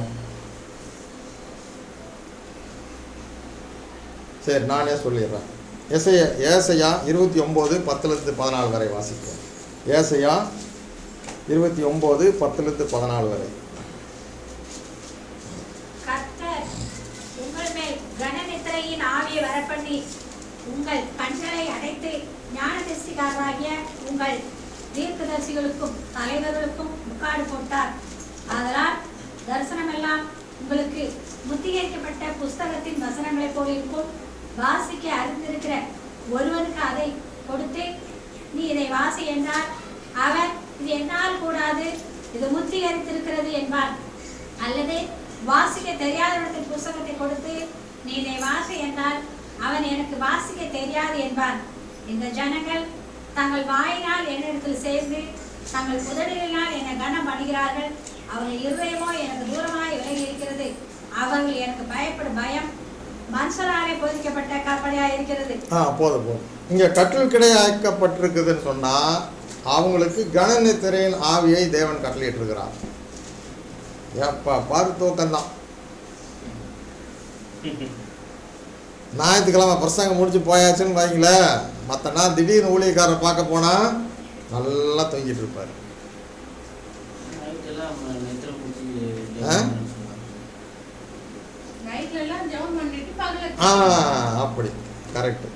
சரி நானே சொல்லிடுறேன் ஏசைய ஏசையா இருபத்தி ஒம்பது பத்துலேருந்து பதினாலு வரை வாசிப்போம் ஏசையா இருபத்தி ஒம்பது பத்துலேருந்து பதினாலு வரை கர்த்தர் உங்கள் மேல் கனநித்திரையின் ஆவியை வரப்பண்ணி உங்கள் கண்களை அடைத்து ஞானதிஷ்டிகாரராகிய உங்கள் தீர்க்கதரிசிகளுக்கும் தலைவர்களுக்கும் முக்காடு போட்டார் ஆதலால் தரிசனமெல்லாம் உங்களுக்கு முத்திகரிக்கப்பட்ட புஸ்தகத்தின் வசனங்களைப் போல் இருக்கும் வாசிக்க அறிந்திருக்கிற ஒருவனுக்கு அதை கொடுத்து நீ இதை வாசி என்றால் அவர் இது என்னால் கூடாது இது முத்திகரித்திருக்கிறது என்பான் அல்லது வாசிக்க தெரியாதவனுக்கு புஸ்தகத்தை கொடுத்து நீ இதை வாசி என்றால் அவன் எனக்கு வாசிக்க தெரியாது என்பான் இந்த ஜனங்கள் தங்கள் வாயினால் என்னிடத்தில் சேர்ந்து தங்கள் உதடுகளினால் என்னை கனம் பண்ணுகிறார்கள் அவர்கள் இருதயமோ எனக்கு தூரமாய் விலகி இருக்கிறது அவர்கள் எனக்கு பயப்படும் பயம் மனுஷராலே போதிக்கப்பட்ட கற்பனையா இருக்கிறது ஆ போதும் போதும் இங்கே கட்டில் கிடையாக்கப்பட்டிருக்குதுன்னு சொன்னால் அவங்களுக்கு கணநித்திரையின் ஆவியை தேவன் கட்டளையிட்டிருக்கிறார் எப்பா பாரு தூக்கம்தான் ஞாயிற்றுக்கிழமை பிரசங்கம் முடிச்சு போயாச்சுன்னு வைங்களேன் மற்ற நாள் திடீர்னு ஊழியக்காரரை பார்க்க போனால் நல்லா தூங்கிட்டு இருப்பார் நைட்டெல்லாம் நித்திர பிடிச்சி ஆ? நைட்ல எல்லாம் ஜெபம் பண்ணிட்டு பகல ஆ அப்படி கரெக்டு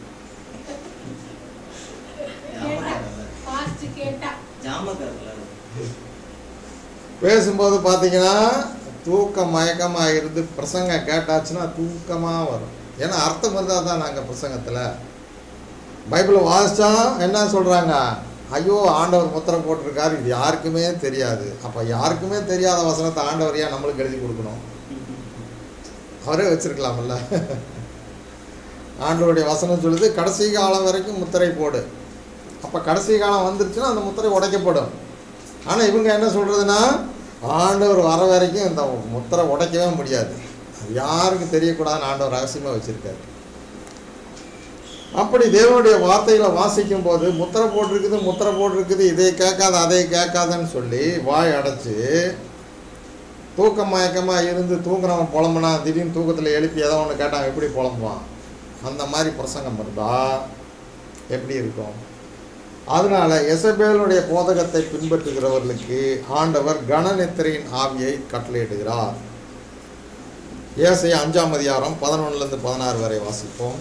பாஸ்ட் கேட்டா ஜாமக்காரர்ல பேசும்போது பார்த்தீங்கன்னா தூக்கம் மயக்கமாக இருந்து பிரசங்கம் கேட்டாச்சுன்னா தூக்கமாக வரும் ஏன்னா அர்த்தம் இருந்தால் தான் நாங்கள் பிரசங்கத்தில் பைபிளை வாசித்தா என்ன சொல்கிறாங்க ஐயோ ஆண்டவர் முத்திரை போட்டிருக்காரு இது யாருக்குமே தெரியாது அப்போ யாருக்குமே தெரியாத வசனத்தை ஆண்டவர் ஏன் நம்மளுக்கு எழுதி கொடுக்கணும் அவரே வச்சிருக்கலாம்ல ஆண்டவருடைய வசனம் சொல்லுது கடைசி காலம் வரைக்கும் முத்திரை போடு அப்போ கடைசி காலம் வந்துருச்சுன்னா அந்த முத்திரை உடைக்கப்படும் ஆனால் இவங்க என்ன சொல்கிறதுனா ஆண்டவர் வர வரைக்கும் இந்த முத்திரை உடைக்கவே முடியாது அது யாருக்கும் தெரியக்கூடாதுன்னு ஆண்டவர் ரகசியமாக வச்சுருக்காரு அப்படி தேவனுடைய வார்த்தைகளை வாசிக்கும் போது முத்திரை போட்டிருக்குது முத்திரை போட்டிருக்குது இதை கேட்காத அதை கேட்காதன்னு சொல்லி வாய் அடைச்சி தூக்கம் மயக்கமாக இருந்து தூங்குறவன் புலம்புனா திடீர்னு தூக்கத்தில் எழுப்பி ஏதோ ஒன்று கேட்டான் எப்படி புலம்புவான் அந்த மாதிரி பிரசங்கம் இருந்தா எப்படி இருக்கும் அதனால எசபேலுடைய போதகத்தை பின்பற்றுகிறவர்களுக்கு ஆண்டவர் கணநித்திரையின் ஆவியை கட்டளையிடுகிறார் ஏசை அஞ்சாம் அதிகாரம் பதினொன்னுலேருந்து பதினாறு வரை வாசிப்போம்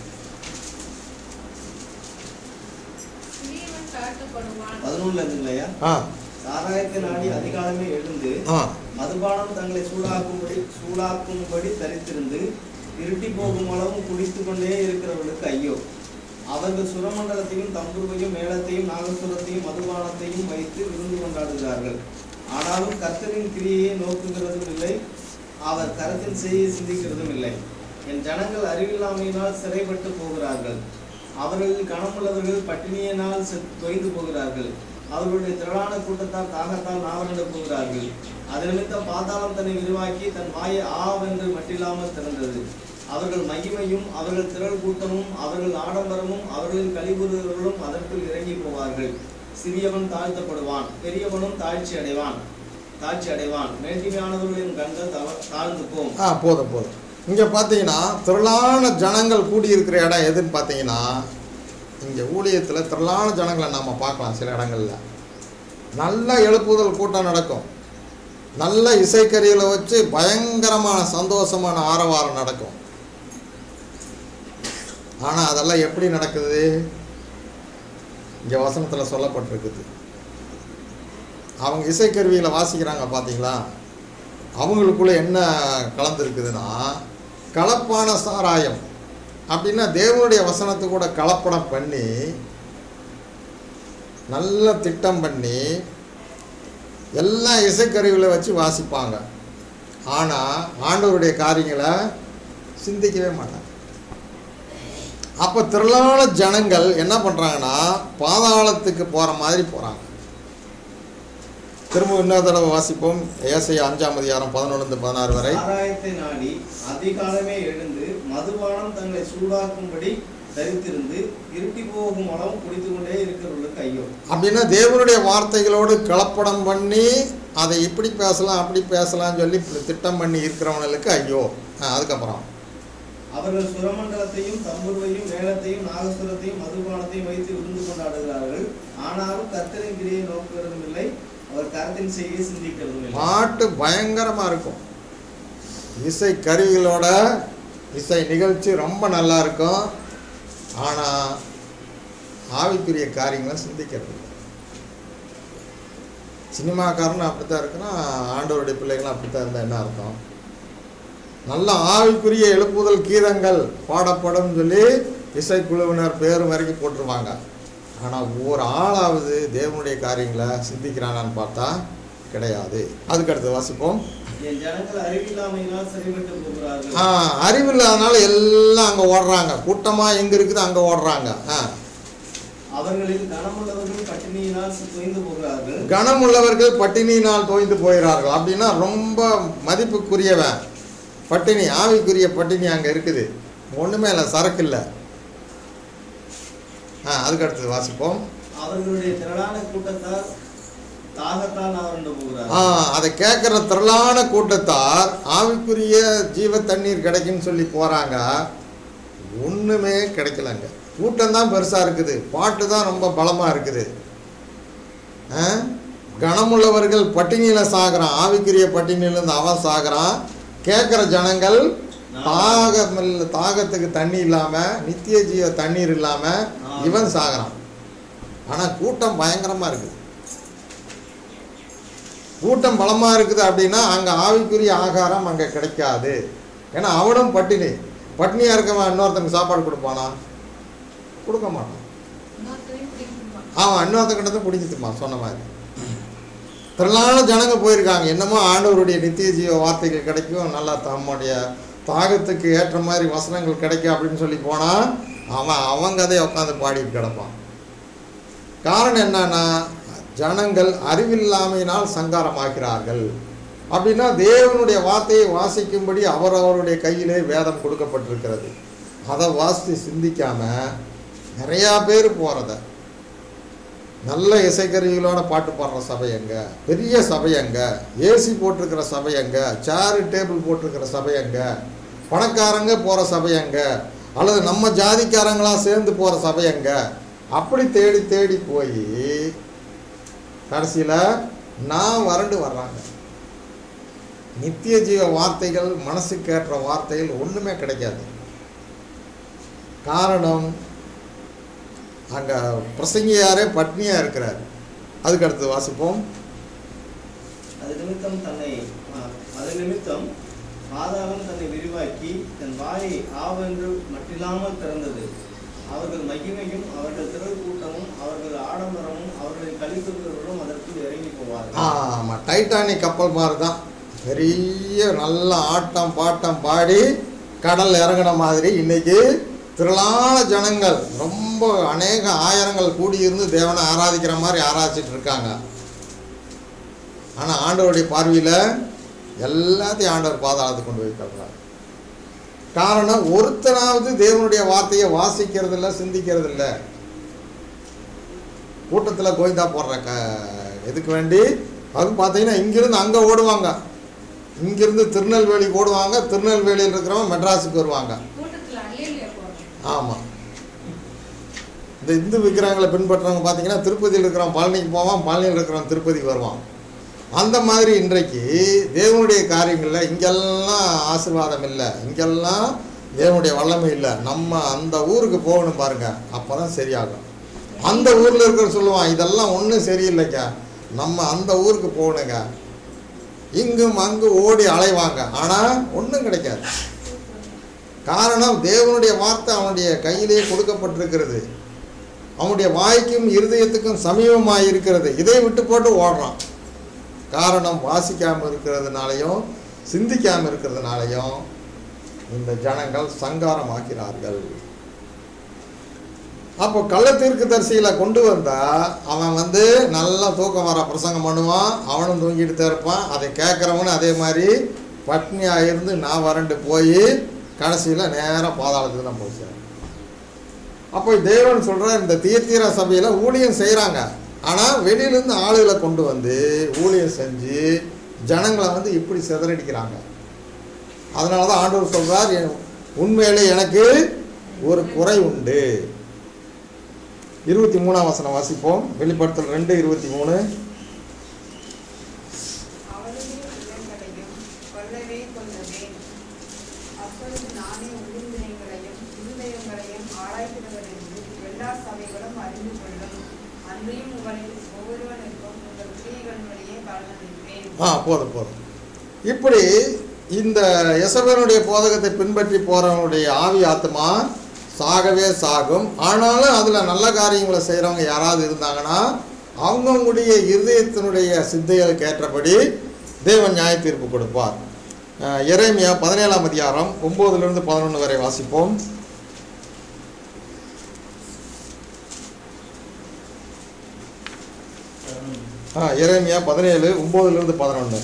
சிறியவன் தாழ்த்தப்படுவான் பதினொன்றுல இருந்துங்களையா ஆ சாராயத்தை நாடி அதிகாலமே எழுந்து ஆ மதுபானம் தங்களை சூடாக்கும்படி சூடாக்கும்படி தரித்திருந்து இருட்டி போகும் அளவும் குடித்துக் கொண்டே இருக்கிறவர்களுக்கு ஐயோ அவர்கள் சுரமண்டலத்தையும் தம்புருவையும் மேளத்தையும் நாகசுரத்தையும் மதுபானத்தையும் வைத்து விருந்து கொண்டாடுகிறார்கள் ஆனாலும் கர்த்தரின் கிரியையை நோக்குகிறதும் இல்லை அவர் கரத்தின் செய்யை சிந்திக்கிறதும் இல்லை என் ஜனங்கள் அறிவில்லாமையினால் சிறைப்பட்டு போகிறார்கள் அவர்களில் கனமுள்ளவர்கள் பட்டினியினால் செத்- தொய்ந்து போகிறார்கள் அவர்களுடைய திரளான கூட்டத்தால் தாகத்தால் நாவலிட போகிறார்கள் அது நிமித்தம் பாதாளம் தன்னை விரிவாக்கி தன் வாயை ஆவென்று மட்டில்லாமல் திறந்தது அவர்கள் மகிமையும் அவர்கள் திரள் கூட்டமும் அவர்கள் ஆடம்பரமும் அவர்களின் கழிவுறுகளும் அதற்குள் இறங்கி போவார்கள் சிறியவன் தாழ்த்தப்படுவான் பெரியவனும் தாழ்ச்சி அடைவான் தாழ்ச்சி அடைவான் மேட்டிமையானவர்களின் கண்கள் தவ- தாழ்ந்து போம் ஆ போதும் போதும் இங்கே பார்த்தீங்கன்னா திரளான ஜனங்கள் கூடியிருக்கிற இடம் எதுன்னு பார்த்தீங்கன்னா இங்கே ஊழியத்தில் திரளான ஜனங்களை நாம் பார்க்கலாம் சில இடங்களில் நல்ல எழுப்புதல் கூட்டம் நடக்கும் நல்ல இசைக்கருவிகளை வச்சு பயங்கரமான சந்தோஷமான ஆரவாரம் நடக்கும் ஆனால் அதெல்லாம் எப்படி நடக்குது இங்கே வசனத்தில் சொல்லப்பட்டிருக்குது அவங்க இசைக்கருவிகளை வாசிக்கிறாங்க பார்த்தீங்களா அவங்களுக்குள்ள என்ன கலந்துருக்குதுன்னா கலப்பான சாராயம் அப்படின்னா தேவனுடைய வசனத்தை கூட கலப்படம் பண்ணி நல்ல திட்டம் பண்ணி எல்லா இசைக்கருவிகளை வச்சு வாசிப்பாங்க ஆனால் ஆண்டவருடைய காரியங்களை சிந்திக்கவே மாட்டாங்க அப்போ திரளான ஜனங்கள் என்ன பண்ணுறாங்கன்னா பாதாளத்துக்கு போகிற மாதிரி போகிறாங்க திரும்ப இன்னொரு தடவை வாசிப்போம் ஏசையா அஞ்சாம் அதிகாரம் பதினொன்று பதினாறு வரை சாராயத்தை நாடி அதிகாலமே எழுந்து மதுபானம் தங்களை சூடாக்கும்படி தரித்திருந்து இருட்டி போகும் அளவும் குடித்துக் கொண்டே இருக்கிறவர்களுக்கு ஐயோ அப்படின்னா தேவனுடைய வார்த்தைகளோடு கலப்படம் பண்ணி அதை இப்படி பேசலாம் அப்படி பேசலாம்னு சொல்லி இப்படி திட்டம் பண்ணி இருக்கிறவங்களுக்கு ஐயோ ஆ, அதுக்கப்புறம் அவர்கள் சுரமண்டலத்தையும் தம்புருவையும் மேளத்தையும் நாகசுரத்தையும் மதுபானத்தையும் வைத்து விருந்து கொண்டாடுகிறார்கள் ஆனாலும் கர்த்தரின் கிரியை நோக்குகிறதும் இல்லை அவர் கரத்தின் செய்தியை சிந்திக்கிறதும் இல்லை பாட்டு பயங்கரமாக இருக்கும் இசை கருவிகளோட இசை நிகழ்ச்சி ரொம்ப நல்லா இருக்கும் ஆனால் ஆவிக்குரிய காரியங்களை சிந்திக்கிறது இல்லை சினிமாக்காரன் அப்படித்தான் இருக்கிறான் ஆண்டவருடைய பிள்ளைகளும் அப்படித்தான் இருந்தால் என்ன அர்த்தம் நல்ல ஆவிக்குரிய எழுப்புதல் கீதங்கள் பாடப்படும் சொல்லி இசைக்குழுவினர் பேரும் வரைக்கும் போட்டுருவாங்க ஆனால் ஒவ்வொரு ஆளாவது தேவனுடைய காரியங்களை சிந்திக்கிறானான்னு பார்த்தா கிடையாது அதுக்கு அடுத்து வாசிப்போம் என் ஜனங்கள் அறிவில்லாமையினால் சரிபட்டு போகிறார்கள் ஆ அறிவில்லாதனால எல்லாம் அங்கே ஓடுறாங்க கூட்டமாக எங்கே இருக்குது அங்கே ஓடுறாங்க ஆ அவர்களில் கனமுள்ளவர்கள் பட்டினியினால் தொய்ந்து போகிறார்கள் கனமுள்ளவர்கள் பட்டினியினால் தோய்ந்து போகிறார்கள் அப்படின்னா ரொம்ப மதிப்புக்குரியவன் பட்டினி ஆவிக்குரிய பட்டினி அங்கே இருக்குது ஒன்றுமே இல்லை சரக்கு இல்லை ஆ அதுக்கு அடுத்தது வாசிப்போம் அவர்களுடைய திரளான கூட்டத்தார் தாகத்தால் அவர்ந்து ஆ போகிறார்கள் அதை கேட்குற திரளான கூட்டத்தார் ஆவிக்குரிய ஜீவ தண்ணீர் கிடைக்குன்னு சொல்லி போகிறாங்க ஒன்றுமே கிடைக்கலங்க கூட்டம் தான் பெருசாக இருக்குது பாட்டு தான் ரொம்ப பலமாக இருக்குது ஆ? கனமுள்ளவர்கள் பட்டினியில் சாகுறான் ஆவிக்குரிய பட்டினியிலேருந்து அவன் சாகுறான் கேட்குற ஜனங்கள் தாகம் இல்ல- தாகத்துக்கு தண்ணி இல்லாமல் நித்திய ஜீவ தண்ணீர் இல்லாமல் இவன் சாகுறான் ஆனால் கூட்டம் பயங்கரமாக இருக்குது கூட்டம் பலமாக இருக்குது அப்படின்னா அங்கே ஆவிக்குரிய ஆகாரம் அங்கே கிடைக்காது ஏன்னா அவனும் பட்டினி பட்டினியாக இருக்கவன் இன்னொருத்தனுக்கு சாப்பாடு கொடுப்பானா கொடுக்க மாட்டான் இன்னொருத்தரையும் பிடிக்குமா அவன் இன்னொருத்தங்கிட்ட பிடிச்சிட்டுமா சொன்ன மாதிரி திரளான ஜனங்க போயிருக்காங்க என்னமோ ஆண்டவருடைய நித்திய ஜீவ வார்த்தைகள் கிடைக்கும் நல்லா தம்முடைய தாகத்துக்கு ஏற்ற மாதிரி வசனங்கள் கிடைக்கும் அப்படின்னு சொல்லி போனால் அவன் அவன் கதையை உட்காந்து பாடிட்டு கிடப்பான் காரணம் என்னன்னா ஜனங்கள் அறிவில்லாமையினால் சங்காரமாக்கிறார்கள் அப்படின்னா தேவனுடைய வார்த்தையை வாசிக்கும்படி அவரவருடைய கையிலே வேதம் கொடுக்கப்பட்டிருக்கிறது அதை வாசித்து சிந்திக்காம நிறையா பேர் போகிறத நல்ல இசைக்கருவிகளோட பாட்டு பாடுற சபை எங்க பெரிய சபை எங்க ஏசி போட்டிருக்கிற சபை எங்க சேரு டேபிள் போட்டிருக்கிற சபை எங்க பணக்காரங்க போகிற சபை எங்க அல்லது நம்ம ஜாதிக்காரங்களாம் சேர்ந்து போகிற சபை எங்க அப்படி தேடி தேடி போய் கடைசியில் நான் வறண்டு வர்றாங்க நித்திய ஜீவ வார்த்தைகள் மனசுக்கேற்ற வார்த்தைகள் ஒன்றுமே கிடைக்காது காரணம் அங்கே பிரசங்கியாரே பட்னியாக இருக்கிறார் அதுக்கு அடுத்து வாசிப்போம் அது நிமித்தம் தன்னை ஆ, அது நிமித்தம் பாதாளம் தன்னை விரிவாக்கி தன் வாயை ஆவென்று மட்டில்லாமல் திறந்தது அவர்கள் மகிமையும் அவர்கள் திரள் கூட்டமும் அவர்கள் ஆடம்பரமும் அவர்களின் கலித்துறவர்களும் அதற்குள் இறங்கி போவார்கள் ஆமாம் டைட்டானிக் கப்பல் மாதிரி தான் பெரிய நல்ல ஆட்டம் பாட்டம் பாடி கடல் இறங்கின மாதிரி இன்னைக்கு திரளான ஜனங்கள் ரொம்ப அநேக ஆயிரங்கள் கூடியிருந்து தேவனை ஆராதிக்கிற மாதிரி ஆராதிச்சிட்டு இருக்காங்க ஆனால் ஆண்டவருடைய பார்வையில் எல்லாத்தையும் ஆண்டவர் பாதாளத்துக்கு கொண்டு போய் தள்ளுறார் காரணம் ஒருத்தனாவது தேவனுடைய வார்த்தையை வாசிக்கிறது இல்லை சிந்திக்கிறது இல்லை கூட்டத்தில் கோயிந்தா போடுற க இதுக்கு வேண்டி அது பார்த்தீங்கன்னா இங்கிருந்து அங்கே ஓடுவாங்க இங்கிருந்து திருநெல்வேலிக்கு ஓடுவாங்க திருநெல்வேலியில் இருக்கிறவங்க மெட்ராஸுக்கு வருவாங்க கூட்டத்துல அல்லையா போறோம் ஆமாம் இந்த இந்து விக்கிரகங்களை பின்பற்றுறவங்க பார்த்தீங்கன்னா திருப்பதியில் இருக்கிறவன் பழனிக்கு போவான் பழனியில் இருக்கிறவன் திருப்பதிக்கு வருவான் அந்த மாதிரி இன்றைக்கு தேவனுடைய காரியங்களில் இங்கெல்லாம் ஆசீர்வாதம் இல்லை இங்கெல்லாம் தேவனுடைய வல்லமை இல்லை நம்ம அந்த ஊருக்கு போகணும் பாருங்க அப்போ தான் சரியாகும் அந்த ஊரில் இருக்கிற சொல்லுவான் இதெல்லாம் ஒன்றும் சரியில்லைங்க நம்ம அந்த ஊருக்கு போகணுங்க இங்கும் அங்கு ஓடி அலைவாங்க ஆனால் ஒன்றும் கிடைக்காது காரணம் தேவனுடைய வார்த்தை அவனுடைய கையிலே கொடுக்கப்பட்டிருக்கிறது அவனுடைய வாய்க்கும் இருதயத்துக்கும் சமீபமாக இருக்கிறது இதை விட்டு போட்டு ஓடுறான் காரணம் வாசிக்காமல் இருக்கிறதுனாலையும் சிந்திக்காமல் இருக்கிறதுனாலையும் இந்த ஜனங்கள் சங்காரமாக்கிறார்கள் அப்போ கள்ளத்தீர்க்கு தரிசிகளை கொண்டு வந்தா அவன் வந்து நல்லா தூக்கம் வர பிரசங்கம் பண்ணுவான் அவனும் தூங்கிட்டு தான் இருப்பான் அதை கேட்குறவனும் அதே மாதிரி பட்னியாக இருந்து நான் வறண்டு போய் கடைசியில் நேராக பாதாளத்துக்கு தான் போச்சு அப்போ தேவன் சொல்கிற இந்த தீர்த்தீர சபையில் ஊழியம் செய்கிறாங்க ஆனால் வெளியிலேருந்து ஆளுகளை கொண்டு வந்து ஊழியம் செஞ்சு ஜனங்களை வந்து இப்படி சிதறடிக்கிறாங்க அதனால தான் ஆண்டவர் சொல்கிறார் உண்மையிலே எனக்கு ஒரு குறை உண்டு இருபத்தி மூணாம் வசனம் வாசிப்போம் வெளிப்படுத்தல் ரெண்டு இருபத்தி மூணு அவருடைய உள்ளங்களையும் கொல்லவே கொல்லவேன் அப்பொழுது நானே உள்ளங்களையும் இருதயங்களையும் ஆராய்கிறவர் என்று எல்லா சபைகளும் அறிந்து கொள்ளும் அன்றையும் உங்களில் ஒவ்வொருவனுக்கும் உங்கள் கிரியைகள் வழியே பலனளிப்பேன் ஆ போதும் போதும் இப்படி இந்த எசபனுடைய போதகத்தை பின்பற்றி போகிறவனுடைய ஆவி ஆத்மா சாகவே சாகும் ஆனாலும் அதில் நல்ல காரியங்களை செய்கிறவங்க யாராவது இருந்தாங்கன்னா அவங்கவுங்களுடைய இருதயத்தினுடைய சிந்தைகளுக்கு ஏற்றபடி தேவன் நியாய தீர்ப்பு கொடுப்பார் அஹ், எரேமியா பதினேழாம் அதிகாரம் ஒம்போதுலேருந்து பதினொன்று வரை வாசிப்போம் ஆ எரேமியா பதினேழு ஒம்போதுலேருந்து பதினொன்று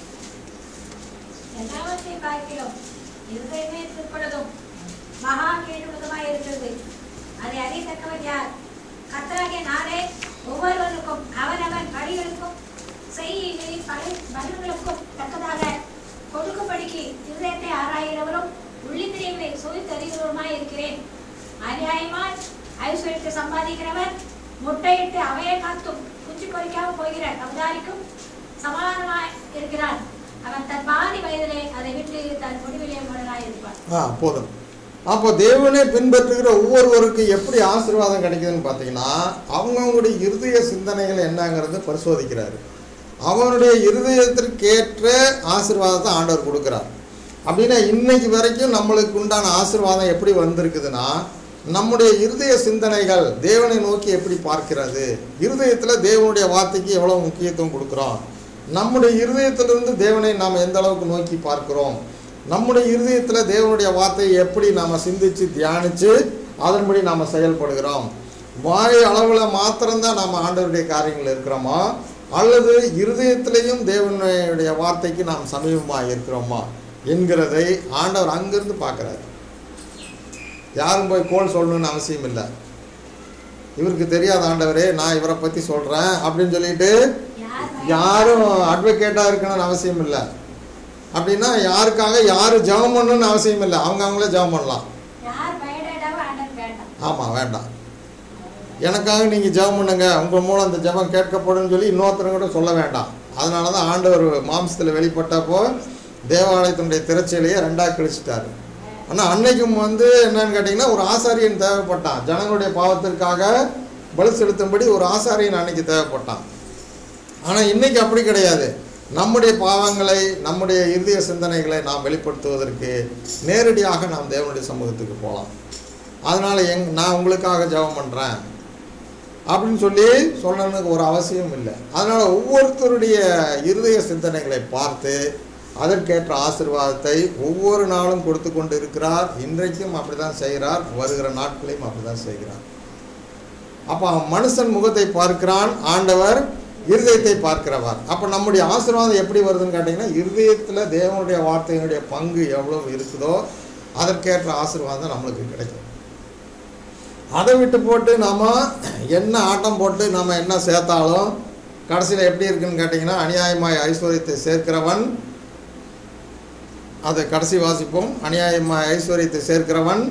எல்லாவற்றை பார்க்கிறோம் இருதயமே திருப்பொழுதும் மகா கேடுள்ளதுமாய் இருக்கிறது அதை அறியத்தக்கவன் யார் கத்தராகிய நானே ஒவ்வொருவருக்கும் அவனவன் பணிகளுக்கும் செய்கைகளின் பலி பலன்களுக்கும் தக்கதாக கொடுக்கும்படிக்கு இருதயத்தை ஆராய்கிறவரும் உள்ளிந்திரியங்களை சோதித்தறிகிறவருமாய் இருக்கிறேன் அநியாயமாய் ஐஸ்வர்யத்தை சம்பாதிக்கிறவன் முட்டையிட்டு அவையை காத்தும் குஞ்சு பொறிக்காமல் போகிற கவதாரிக்கும் சமாதானமாய் இருக்கிறான் அவன் தன் பாதி வயதிலே அதை விட்டு தன் முடிவிலே முடனாய் இருப்பான் ஆ போதும் அப்போ தேவனே பின்பற்றுகிற ஒவ்வொருவருக்கும் எப்படி ஆசீர்வாதம் கிடைக்குதுன்னு பார்த்தீங்கன்னா அவங்கவுங்களுடைய இருதய சிந்தனைகள் என்னங்கிறத பரிசோதிக்கிறாரு அவனுடைய இருதயத்திற்கேற்ற ஆசீர்வாதத்தை ஆண்டவர் கொடுக்குறார் அப்படின்னா இன்னைக்கு வரைக்கும் நம்மளுக்கு உண்டான ஆசீர்வாதம் எப்படி வந்திருக்குதுன்னா நம்முடைய இருதய சிந்தனைகள் தேவனை நோக்கி எப்படி பார்க்கிறது இருதயத்தில் தேவனுடைய வார்த்தைக்கு எவ்வளோ முக்கியத்துவம் கொடுக்குறோம் நம்முடைய இருதயத்திலிருந்து தேவனை நாம் எந்த அளவுக்கு நோக்கி பார்க்கிறோம் நம்முடைய இருதயத்தில் தேவனுடைய வார்த்தையை எப்படி நாம் சிந்திச்சு தியானித்து அதன்படி நாம் செயல்படுகிறோம் வாய் அளவில் மாத்திரம்தான் நாம் ஆண்டவருடைய காரியங்கள் இருக்கிறோமா அல்லது இருதயத்திலையும் தேவனுடைய வார்த்தைக்கு நாம் சமீபமாக இருக்கிறோமா என்கிறதை ஆண்டவர் அங்கிருந்து பார்க்குறாரு யாரும் போய் கோல் சொல்லணும்னு அவசியம் இல்லை இவருக்கு தெரியாத ஆண்டவரே நான் இவரை பற்றி சொல்கிறேன் அப்படின்னு சொல்லிட்டு யார் யாரும் அட்வொகேட்டாக இருக்கணும்னு அவசியம் இல்லை அப்படின்னா யாருக்காக யாரும் ஜெபம் பண்ணணும்னு அவசியம் இல்லை அவங்க அவங்களே ஜெபம் பண்ணலாம் யார் பயடாடாவோ ஆண்டவர் வேண்டாம் ஆமாம் வேண்டாம் எனக்காக நீங்கள் ஜெபம் பண்ணுங்க உங்கள் மூலம் அந்த ஜெபம் கேட்கப்படும்னு சொல்லி இன்னொருத்தரும் கூட சொல்ல வேண்டாம் அதனால தான் ஆண்டவர் மாம்சத்தில் வெளிப்பட்டப்போ தேவாலயத்தினுடைய திரைச்சலையை ரெண்டாக கிழிச்சிட்டாரு ஆனால் அன்னைக்கும் வந்து என்னன்னு கேட்டிங்கன்னா ஒரு ஆசாரியன் தேவைப்பட்டான் ஜனங்களுடைய பாவத்திற்காக பலி செலுத்தும்படி ஒரு ஆசாரியன் அன்னைக்கு தேவைப்பட்டான் ஆனால் இன்னைக்கு அப்படி கிடையாது நம்முடைய பாவங்களை நம்முடைய இறுதிய சிந்தனைகளை நாம் வெளிப்படுத்துவதற்கு நேரடியாக நாம் தேவனுடைய சமூகத்துக்கு போகலாம் அதனால் எங் நான் உங்களுக்காக ஜெபம் பண்ணுறேன் அப்படின்னு சொல்லி சொல்லணுக்கு ஒரு அவசியம் இல்லை அதனால் ஒவ்வொருத்தருடைய இருதய சிந்தனைகளை பார்த்து அதற்கேற்ற ஆசீர்வாதத்தை ஒவ்வொரு நாளும் கொடுத்து கொண்டு இருக்கிறார் இன்றைக்கும் அப்படி தான் செய்கிறார் வருகிற நாட்களையும் அப்படி தான் செய்கிறார் அப்போ மனுஷன் முகத்தை பார்க்கிறான் ஆண்டவர் இருதயத்தை பார்க்கிறவர் அப்போ நம்முடைய ஆசீர்வாதம் எப்படி வருதுன்னு கேட்டிங்கன்னா இருதயத்தில் தேவனுடைய வார்த்தையினுடைய பங்கு எவ்வளவு இருக்குதோ அதற்கேற்ற ஆசீர்வாதம் நம்மளுக்கு கிடைக்கும் அதை விட்டு போட்டு நாம் என்ன ஆட்டம் போட்டு நம்ம என்ன சேர்த்தாலும் கடைசியில் எப்படி இருக்குன்னு கேட்டிங்கன்னா அநியாயமாய் ஐஸ்வர்யத்தை சேர்க்கிறவன் அதை கடைசி வாசிப்போம் அநியாயமாய் ஐஸ்வர்யத்தை சேர்க்கிறவன்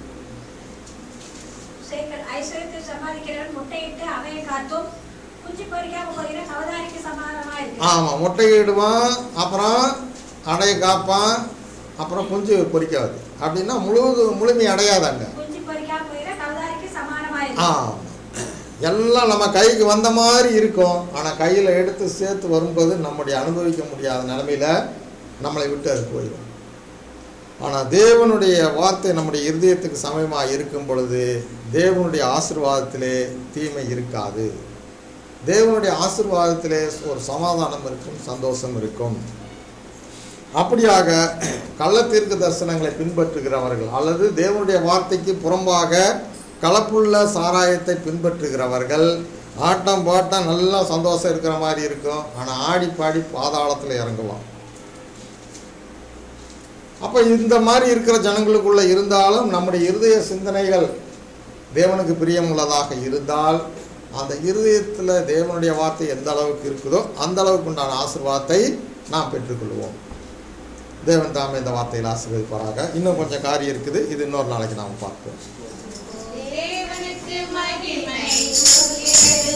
சேர்க்க ஐஸ்வர்யத்தை சம்பாதிக்கிறவன் முட்டையிட்டு அவையை காத்தும் குஞ்சு பொறிக்காம போகிற கவதாரிக்கு சமாதானமா இருக்கு ஆமாம் முட்டையிடுவான் அப்புறம் அடைய காப்பான் அப்புறம் குஞ்சு பொரிக்காது அப்படின்னா முழுவது முழுமை அடையாதாங்க குஞ்சு பொறிக்காம போகிற கவதாரிக்கு சமானமா ஆ இருக்கு எல்லாம் நம்ம கைக்கு வந்த மாதிரி இருக்கும் ஆனால் கையில் எடுத்து சேர்த்து வரும்போது நம்முடைய அனுபவிக்க முடியாத நிலமையில நம்மளை விட்டு அது போயிடும் ஆனால் தேவனுடைய வார்த்தை நம்முடைய இருதயத்துக்கு சமயமாக இருக்கும் பொழுது தேவனுடைய ஆசீர்வாதத்திலே தீமை இருக்காது தேவனுடைய ஆசீர்வாதத்திலே ஒரு சமாதானம் இருக்கும் சந்தோஷம் இருக்கும் அப்படியாக கள்ள தீர்க்க தரிசனங்களை பின்பற்றுகிறவர்கள் அல்லது தேவனுடைய வார்த்தைக்கு புறம்பாக கலப்புள்ள சாராயத்தை பின்பற்றுகிறவர்கள் ஆட்டம் பாட்டம் நல்லா சந்தோஷம் இருக்கிற மாதிரி இருக்கும் ஆனால் ஆடி பாடி பாதாளத்தில் இறங்குவான் அப்போ இந்த மாதிரி இருக்கிற ஜனங்களுக்குள்ள இருந்தாலும் நம்முடைய இருதய சிந்தனைகள் தேவனுக்கு பிரியமுள்ளதாக இருந்தால் அந்த இருதயத்தில் தேவனுடைய வார்த்தை எந்த அளவுக்கு இருக்குதோ அந்த அளவுக்கு உண்டான ஆசீர்வாதத்தை நாம் பெற்றுக்கொள்வோம் தேவன் தாமே இந்த வார்த்தையில் ஆசீர்வதிப்பாராக இன்னும் கொஞ்சம் காரியம் இருக்குது இது இன்னொரு நாளைக்கு நாம் பார்ப்போம் தேவனுக்கு மகிமை